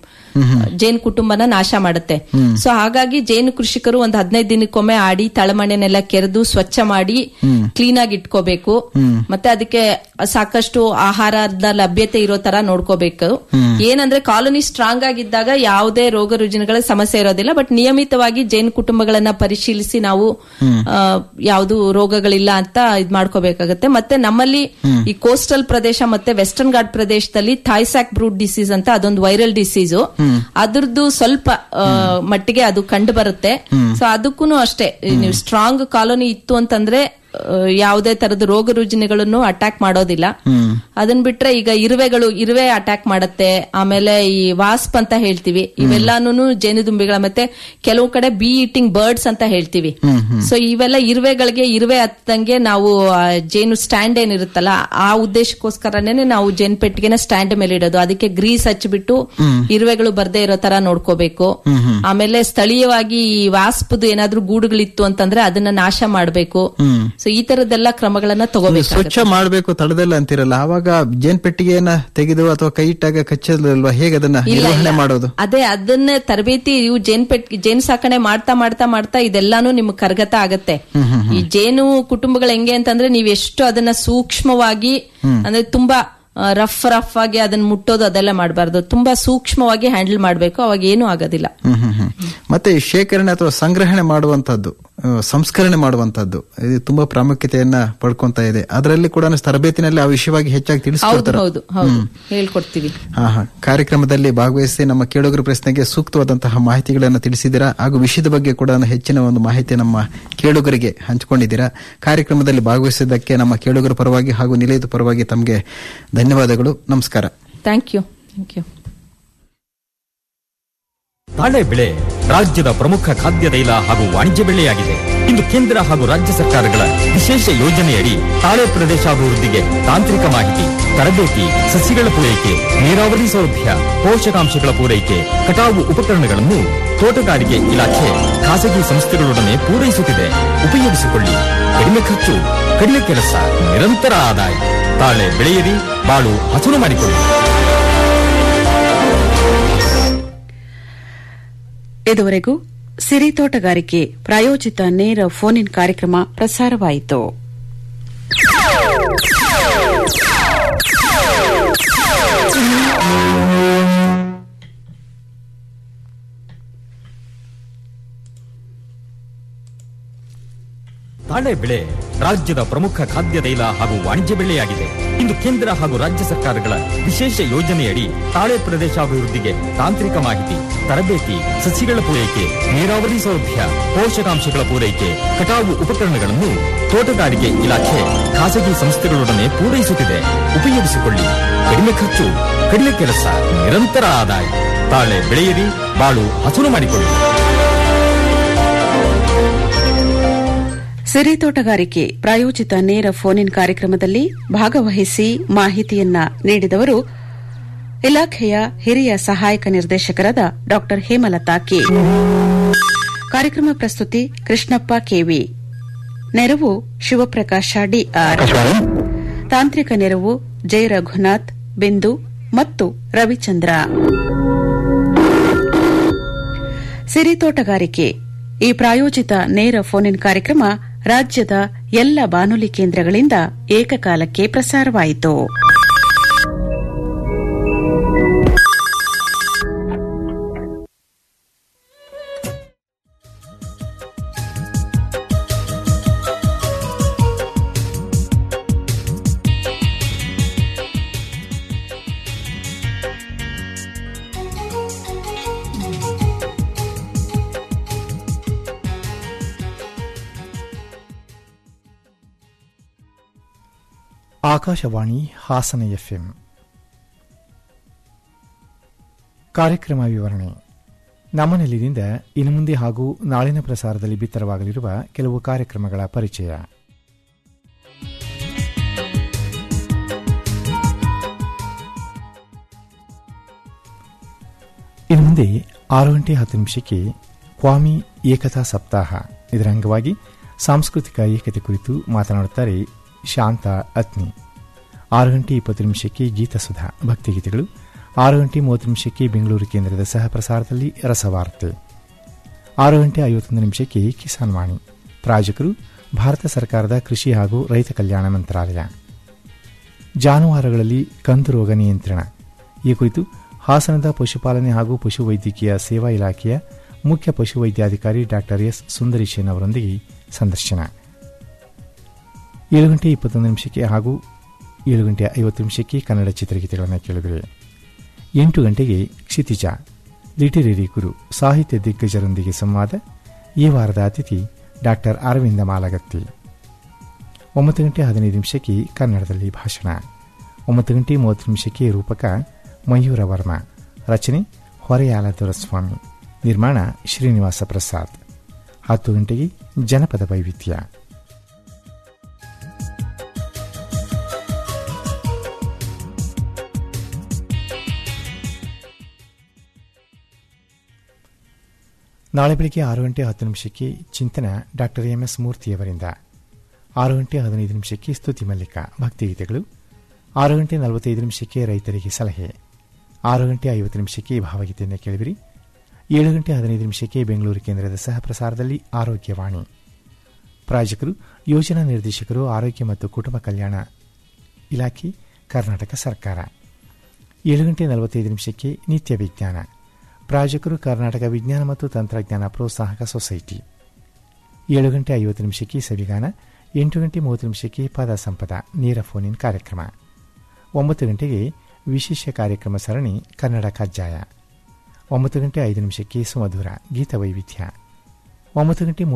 ಜೇನು ಕುಟುಂಬನ ನಾಶ ಮಾಡುತ್ತೆ ಸೊ ಹಾಗಾಗಿ ಜೇನು ಕೃಷಿಕರು ಒಂದು ಹದಿನೈದು ದಿನಕ್ಕೊಮ್ಮೆ ಆಡಿ ತಳಮಣೆನೆಲ್ಲ ಕೆರೆದು ಸ್ವಚ್ಛ ಮಾಡಿ ಕ್ಲೀನ್ ಆಗಿ ಇಟ್ಕೋಬೇಕು ಮತ್ತೆ ಅದಕ್ಕೆ ಸಾಕಷ್ಟು ಆಹಾರದ ಲಭ್ಯತೆ ಇರೋ ತರ ನೋಡ್ಕೋಬೇಕು ಏನಂದ್ರೆ ಕಾಲೋನಿ ಸ್ಟ್ರಾಂಗ್ ಆಗಿದ್ದಾಗ ಯಾವುದೇ ರೋಗ ರುಜಿನಗಳ ಸಮಸ್ಯೆ ಇರೋದಿಲ್ಲ ಬಟ್ ನಿಯಮಿತವಾಗಿ ಜೇನು ಕುಟುಂಬಗಳನ್ನ ಪರಿಶೀಲಿಸಿ ನಾವು ಆ, ಯಾವುದು ರೋಗಗಳಿಲ್ಲ ಅಂತ ಇದ್ ಮಾಡ್ಕೋಬೇಕಾಗತ್ತೆ ಮತ್ತೆ ನಮ್ಮಲ್ಲಿ ಈ ಕೋಸ್ಟಲ್ ಪ್ರದೇಶ ಮತ್ತೆ ವೆಸ್ಟರ್ನ್ ಘಾಟ್ ಪ್ರದೇಶದಲ್ಲಿ ಥೈಸಾಕ್ ಬ್ರೂಡ್ ಡಿಸೀಸ್ ಅಂತ ಅದೊಂದು ವೈರಲ್ ಡಿಸೀಸು ಅದ್ರದ್ದು ಸ್ವಲ್ಪ ಆ, ಮಟ್ಟಿಗೆ ಅದು ಕಂಡು ಬರುತ್ತೆ ಸೊ ಅದಕ್ಕೂ ಅಷ್ಟೇ ನೀವು ಸ್ಟ್ರಾಂಗ್ ಕಾಲೋನಿ ಇತ್ತು ಅಂತಂದ್ರೆ ಆ, ಯಾವುದೇ ತರದ ರೋಗ ರುಜಿನಗಳನ್ನು ಅಟ್ಯಾಕ್ ಮಾಡೋದಿಲ್ಲ ಅದನ್ ಬಿಟ್ರೆ ಈಗ ಇರುವೆಗಳು ಇರುವೆ ಅಟ್ಯಾಕ್ ಮಾಡತ್ತೆ ಆಮೇಲೆ ಈ ವಾಸ್ಪ್ ಅಂತ ಹೇಳ್ತೀವಿ ಇವೆಲ್ಲಾನು ಜೇನುದುಂಬಿಗಳ ಮತ್ತೆ ಕೆಲವು ಕಡೆ ಬಿ ಈಟಿಂಗ್ ಬರ್ಡ್ಸ್ ಅಂತ ಹೇಳ್ತೀವಿ ಸೊ ಇವೆಲ್ಲ ಇರುವೆಗಳಿಗೆ ಇರುವೆ ಹತ್ತಂಗೆ ನಾವು ಆ ಜೇನು ಸ್ಟ್ಯಾಂಡ್ ಏನಿರುತ್ತಲ್ಲ ಆ ಉದ್ದೇಶಕ್ಕೋಸ್ಕರನೇ ನಾವು ಜೇನು ಪೆಟ್ಟಿಗೆನ ಸ್ಟ್ಯಾಂಡ್ ಮೇಲೆ ಇಡೋದು ಅದಕ್ಕೆ ಗ್ರೀಸ್ ಹಚ್ಚಿಬಿಟ್ಟು ಇರುವೆಗಳು ಬರ್ದೇ ಇರೋ ತರ ನೋಡ್ಕೋಬೇಕು ಆಮೇಲೆ ಸ್ಥಳೀಯವಾಗಿ ಈ ವಾಸ್ಪದು ಏನಾದ್ರೂ ಗೂಡುಗಳಿತ್ತು ಅಂತಂದ್ರೆ ಅದನ್ನ ನಾಶ ಮಾಡಬೇಕು ಸೊ ಈ ತರದ್ದೆಲ್ಲ ಕ್ರಮಗಳನ್ನ ತಗೋಬೇಕು ಸ್ವಚ್ಛ ಮಾಡಬೇಕು ತಳದಲ್ಲಿ ಅಂತಿರಲ್ಲ ಆವಾಗ ಜೇನ್ ಪೆಟ್ಟಿಗೆಯನ್ನ ತೆಗೆದು ಅಥವಾ ಕೈ ಇಟ್ಟಾಗ ಕಚ್ಚಲ್ವಾ ಹೇಗೆ ಅದನ್ನ ನಿರ್ವಹಣೆ ಮಾಡೋದು ಅದೇ ಅದನ್ನ ತರಬೇತಿ ಇವು ಜೇನ್ ಪೆಟ್ ಜೇನು ಸಾಕಣೆ ಮಾಡ್ತಾ ಮಾಡ್ತಾ ಮಾಡ್ತಾ ಇದೆಲ್ಲಾನು ನಿಮ್ಗೆ ಕರಗತ ಆಗತ್ತೆ ಈ ಜೇನು ಕುಟುಂಬಗಳು ಹೆಂಗೆ ಅಂತಂದ್ರೆ ನೀವ್ ಎಷ್ಟು ಅದನ್ನ ಸೂಕ್ಷ್ಮವಾಗಿ ಅಂದ್ರೆ ತುಂಬಾ ರಫ್ ರಫ್ ಆಗಿ ಅದನ್ನ ಮುಟ್ಟೋದು ಅದೆಲ್ಲ ಮಾಡಬಾರ್ದು ತುಂಬಾ ಸೂಕ್ಷ್ಮವಾಗಿ ಹ್ಯಾಂಡಲ್ ಮಾಡಬೇಕು ಅವಾಗ ಏನೂ ಆಗೋದಿಲ್ಲ ಹ್ಮ್ ಹ್ಮ್ ಹ್ಮ್. ಮತ್ತೆ ಈ ಶೇಖರಣೆ ಅಥವಾ ಸಂಗ್ರಹಣೆ ಮಾಡುವಂತದ್ದು ಆ, ಸಂಸ್ಕರಣೆ ಮಾಡುವಂತದ್ದು ಇದು ತುಂಬಾ ಪ್ರಾಮುಖ್ಯತೆಯನ್ನ ಪಡ್ಕೊಂತ ಇದೆ ಅದರಲ್ಲಿ ಕೂಡ ತರಬೇತಿನಲ್ಲಿ ಆ ವಿಷಯವಾಗಿ ಹೆಚ್ಚಾಗಿ ಹೌದು ತಿಳಿಸ್ಕೊಡ್ತಾರೆ ಹೌದು ಹೌದು ಹೇಳ್ಕೊಡ್ತೀವಿ ಹಾ ಹಾ ಕಾರ್ಯಕ್ರಮದಲ್ಲಿ ಭಾಗವಹಿಸಿ ನಮ್ಮ ಕೇಳುಗರ ಪ್ರಶ್ನೆಗೆ ಸೂಕ್ತವಾದಂತಹ ಮಾಹಿತಿಗಳನ್ನು ತಿಳಿಸಿದ್ದೀರಾ ಹಾಗೂ ವಿಷಯದ ಬಗ್ಗೆ ಕೂಡ ಹೆಚ್ಚಿನ ಒಂದು ಮಾಹಿತಿ ನಮ್ಮ ಕೇಳುಗರಿಗೆ ಹಂಚಿಕೊಂಡಿದ್ದೀರಾ ಕಾರ್ಯಕ್ರಮದಲ್ಲಿ ಭಾಗವಹಿಸಿದ್ದಕ್ಕೆ ನಮ್ಮ ಕೇಳುಗರ ಪರವಾಗಿ ಹಾಗೂ ನಿಲಯದ ಪರವಾಗಿ ತಮಗೆ ಧನ್ಯವಾದಗಳು ನಮಸ್ಕಾರ ಥ್ಯಾಂಕ್ ಯು ಥ್ಯಾಂಕ್ ಯು ತಾಳೆ ಬೆಳೆ ರಾಜ್ಯದ ಪ್ರಮುಖ ಖಾದ್ಯ ತೈಲ ಹಾಗೂ ವಾಣಿಜ್ಯ ಬೆಳೆಯಾಗಿದೆ ಇಂದು ಕೇಂದ್ರ ಹಾಗೂ ರಾಜ್ಯ ಸರ್ಕಾರಗಳ ವಿಶೇಷ ಯೋಜನೆಯಡಿ ತಾಳೆ ಪ್ರದೇಶಾಭಿವೃದ್ಧಿಗೆ ತಾಂತ್ರಿಕ ಮಾಹಿತಿ ತರಬೇತಿ ಸಸಿಗಳ ಪೂರೈಕೆ ನೀರಾವರಿ ಸೌಲಭ್ಯ ಪೋಷಕಾಂಶಗಳ ಪೂರೈಕೆ ಕಟಾವು ಉಪಕರಣಗಳನ್ನು ತೋಟಗಾರಿಕೆ ಇಲಾಖೆ ಖಾಸಗಿ ಸಂಸ್ಥೆಗಳೊಡನೆ ಪೂರೈಸುತ್ತಿದೆ ಉಪಯೋಗಿಸಿಕೊಳ್ಳಿ ಕಡಿಮೆ ಖರ್ಚು ಕಡಿಮೆ ಕೆಲಸ ನಿರಂತರ ಆದಾಯ ತಾಳೆ ಬೆಳೆಯಿರಿ ಬಾಳು ಹಸನು ಮಾಡಿಕೊಳ್ಳಿ ಇದುವರೆಗೂ ಸಿರಿ ತೋಟಗಾರಿಕೆ ಪ್ರಾಯೋಜಿತ ನೇರ ಫೋನ್ ಇನ್ ಕಾರ್ಯಕ್ರಮ ಪ್ರಸಾರವಾಯಿತು ತಾಳೆ ಬೆಳೆ ರಾಜ್ಯದ ಪ್ರಮುಖ ಖಾದ್ಯ ತೈಲ ಹಾಗೂ ವಾಣಿಜ್ಯ ಬೆಳೆಯಾಗಿದೆ ಇಂದು ಕೇಂದ್ರ ಹಾಗೂ ರಾಜ್ಯ ಸರ್ಕಾರಗಳ ವಿಶೇಷ ಯೋಜನೆಯಡಿ ತಾಳೆ ಪ್ರದೇಶಾಭಿವೃದ್ಧಿಗೆ ತಾಂತ್ರಿಕ ಮಾಹಿತಿ ತರಬೇತಿ ಸಸಿಗಳ ಪೂರೈಕೆ ನೀರಾವರಿ ಸೌಲಭ್ಯ ಪೋಷಕಾಂಶಗಳ ಪೂರೈಕೆ ಕಟಾವು ಉಪಕರಣಗಳನ್ನು ತೋಟಗಾರಿಕೆ ಇಲಾಖೆ ಖಾಸಗಿ ಸಂಸ್ಥೆಗಳೊಡನೆ ಪೂರೈಸುತ್ತಿದೆ ಉಪಯೋಗಿಸಿಕೊಳ್ಳಿ ಕಡಿಮೆ ಖರ್ಚು ಕಡಿಮೆ ಕೆಲಸ ನಿರಂತರ ಆದಾಯ ತಾಳೆ ಬೆಳೆಯಿರಿ ಬಾಳು ಹಸನು ಮಾಡಿಕೊಳ್ಳಿ ಸಿರಿ ತೋಟಗಾರಿಕೆ ಪ್ರಾಯೋಜಿತ ನೇರ ಫೋನ್ ಇನ್ ಕಾರ್ಯಕ್ರಮದಲ್ಲಿ ಭಾಗವಹಿಸಿ ಮಾಹಿತಿಯನ್ನ ನೀಡಿದವರು ಇಲಾಖೆಯ ಹಿರಿಯ ಸಹಾಯಕ ನಿರ್ದೇಶಕರಾದ ಡಾ ಹೇಮಲತಾ ಕೆ ಕಾರ್ಯಕ್ರಮ ಪ್ರಸ್ತುತಿ ಕೃಷ್ಣಪ್ಪ ಕೆವಿ ನೆರವು ಶಿವಪ್ರಕಾಶ ಡಿಆರ್ ತಾಂತ್ರಿಕ ನೆರವು ಜೆ ರಘುನಾಥ್ ಬಿಂದು ಮತ್ತು ರವಿಚಂದ್ರ ಸಿರಿ ತೋಟಗಾರಿಕೆ ಈ ಪ್ರಾಯೋಜಿತ ನೇರ ಫೋನ್ ಇನ್ ಕಾರ್ಯಕ್ರಮ ರಾಜ್ಯದ ಎಲ್ಲ ಬಾನುಲಿ ಕೇಂದ್ರಗಳಿಂದ ಏಕಕಾಲಕ್ಕೆ ಪ್ರಸಾರವಾಯಿತು ಆಕಾಶವಾಣಿ ಹಾಸನ ಎಫ್ಎಂ ಕಾರ್ಯಕ್ರಮ ವಿವರಣೆ ನಮ್ಮ ನೆಲೆಯಿಂದ ಇನ್ನು ಮುಂದೆ ಹಾಗೂ ನಾಳಿನ ಪ್ರಸಾರದಲ್ಲಿ ಬಿತ್ತರವಾಗಲಿರುವ ಕೆಲವು ಕಾರ್ಯಕ್ರಮಗಳ ಪರಿಚಯ ಇನ್ನು ಮುಂದೆ ಆರು ಗಂಟೆ ಹತ್ತು ನಿಮಿಷಕ್ಕೆ ಕ್ವಾಮಿ ಏಕತಾ ಸಪ್ತಾಹ ಇದರ ಅಂಗವಾಗಿ ಸಾಂಸ್ಕೃತಿಕ ಏಕತೆ ಕುರಿತು ಮಾತನಾಡುತ್ತಾರೆ ಶಾಂತ ಅತ್ನಿ ಆರು ಗಂಟೆ ಇಪ್ಪತ್ತು ನಿಮಿಷಕ್ಕೆ ಗೀತಸುಧಾ ಭಕ್ತಿಗೀತೆಗಳು ಆರು ಗಂಟೆ ಮೂವತ್ತು ನಿಮಿಷಕ್ಕೆ ಬೆಂಗಳೂರು ಕೇಂದ್ರದ ಸಹ ಪ್ರಸಾರದಲ್ಲಿ ರಸವಾರ್ತೆ ಆರು ಗಂಟೆ ಐವತ್ತೊಂದು ನಿಮಿಷಕ್ಕೆ ಕಿಸಾನ್ ವಾಣಿ ಪ್ರಾಯೋಜಕರು ಭಾರತ ಸರ್ಕಾರದ ಕೃಷಿ ಹಾಗೂ ರೈತ ಕಲ್ಯಾಣ ಮಂತ್ರಾಲಯ ಜಾನುವಾರುಗಳಲ್ಲಿ ಕಂದು ರೋಗ ನಿಯಂತ್ರಣ ಈ ಕುರಿತು ಹಾಸನದ ಪಶುಪಾಲನೆ ಹಾಗೂ ಪಶುವೈದ್ಯಕೀಯ ಸೇವಾ ಇಲಾಖೆಯ ಮುಖ್ಯ ಪಶುವೈದ್ಯಾಧಿಕಾರಿ ಡಾಕ್ಟರ್ ಎಸ್ ಸುಂದರೀಶನ್ ಅವರೊಂದಿಗೆ ಸಂದರ್ಶನ ಏಳು ಗಂಟೆ ಇಪ್ಪತ್ತೊಂದು ನಿಮಿಷಕ್ಕೆ ಹಾಗೂ ಏಳು ಗಂಟೆ ಐವತ್ತು ನಿಮಿಷಕ್ಕೆ ಕನ್ನಡ ಚಿತ್ರಗೀತೆಗಳನ್ನು ಕೇಳಿದರೆ ಎಂಟು ಗಂಟೆಗೆ ಕ್ಷಿತಿಜ ಲಿಟರೇರಿ ಗುರು ಸಾಹಿತ್ಯ ದಿಗ್ಗಜರೊಂದಿಗೆ ಸಂವಾದ ಈ ವಾರದ ಅತಿಥಿ ಡಾಕ್ಟರ್ ಅರವಿಂದ ಮಾಲಗತ್ತಿ ಒಂಬತ್ತು ಗಂಟೆ ಹದಿನೈದು ನಿಮಿಷಕ್ಕೆ ಕನ್ನಡದಲ್ಲಿ ಭಾಷಣ ಒಂಬತ್ತು ಗಂಟೆ ಮೂವತ್ತು ನಿಮಿಷಕ್ಕೆ ರೂಪಕ ಮಯೂರ ವರ್ಮ ರಚನೆ ಹೊರೆಯಾಲ ದೊರಸ್ವಾಮಿ ನಿರ್ಮಾಣ ಶ್ರೀನಿವಾಸ ಪ್ರಸಾದ್ ಹತ್ತು ಗಂಟೆಗೆ ಜನಪದ ವೈವಿಧ್ಯ ನಾಳೆ ಬೆಳಗ್ಗೆ ಆರು ಗಂಟೆ ಹತ್ತು ನಿಮಿಷಕ್ಕೆ ಚಿಂತನ ಡಾಕ್ಟರ್ ಎಂ ಎಸ್ ಮೂರ್ತಿಯವರಿಂದ ಆರು ಗಂಟೆ ಹದಿನೈದು ನಿಮಿಷಕ್ಕೆ ಸ್ತುತಿ ಮಲ್ಲಿಕ ಭಕ್ತಿಗೀತೆಗಳು ಆರು ಗಂಟೆ ನಲವತ್ತೈದು ನಿಮಿಷಕ್ಕೆ ರೈತರಿಗೆ ಸಲಹೆ ಆರು ಗಂಟೆ ಐವತ್ತು ನಿಮಿಷಕ್ಕೆ ಭಾವಗೀತೆಯನ್ನು ಕೇಳಿದಿರಿ ಏಳು ಗಂಟೆ ಹದಿನೈದು ನಿಮಿಷಕ್ಕೆ ಬೆಂಗಳೂರು ಕೇಂದ್ರದ ಸಹ ಪ್ರಸಾರದಲ್ಲಿ ಆರೋಗ್ಯವಾಣಿ ಪ್ರಾಯೋಜಕರು ಯೋಜನಾ ನಿರ್ದೇಶಕರು ಆರೋಗ್ಯ ಮತ್ತು ಕುಟುಂಬ ಕಲ್ಯಾಣ ಇಲಾಖೆ ಕರ್ನಾಟಕ ಸರ್ಕಾರ ಏಳು ಗಂಟೆ ನಲವತ್ತೈದು ನಿಮಿಷಕ್ಕೆ ನಿತ್ಯ ವಿಜ್ಞಾನ ಪ್ರಾಯೋಜಕರು ಕರ್ನಾಟಕ ವಿಜ್ಞಾನ ಮತ್ತು ತಂತ್ರಜ್ಞಾನ ಪ್ರೋತ್ಸಾಹಕ ಸೊಸೈಟಿ ಏಳು ಗಂಟೆ ಐವತ್ತು ನಿಮಿಷಕ್ಕೆ ಸವಿಗಾನ ಎಂಟು ಗಂಟೆ ಮೂವತ್ತು ನಿಮಿಷಕ್ಕೆ ಪದ ಸಂಪದ ನೇರ ಫೋನ್ ಇನ್ ಕಾರ್ಯಕ್ರಮ ಒಂಬತ್ತು ಗಂಟೆಗೆ ವಿಶೇಷ ಕಾರ್ಯಕ್ರಮ ಸರಣಿ ಕನ್ನಡ ಕಜ್ಜಾಯ ಒಂಬತ್ತು ಗಂಟೆ ಐದು ನಿಮಿಷಕ್ಕೆ ಸುಮಧುರ ಗೀತ ವೈವಿಧ್ಯ ಒಂಬತ್ತು ಗಂಟೆ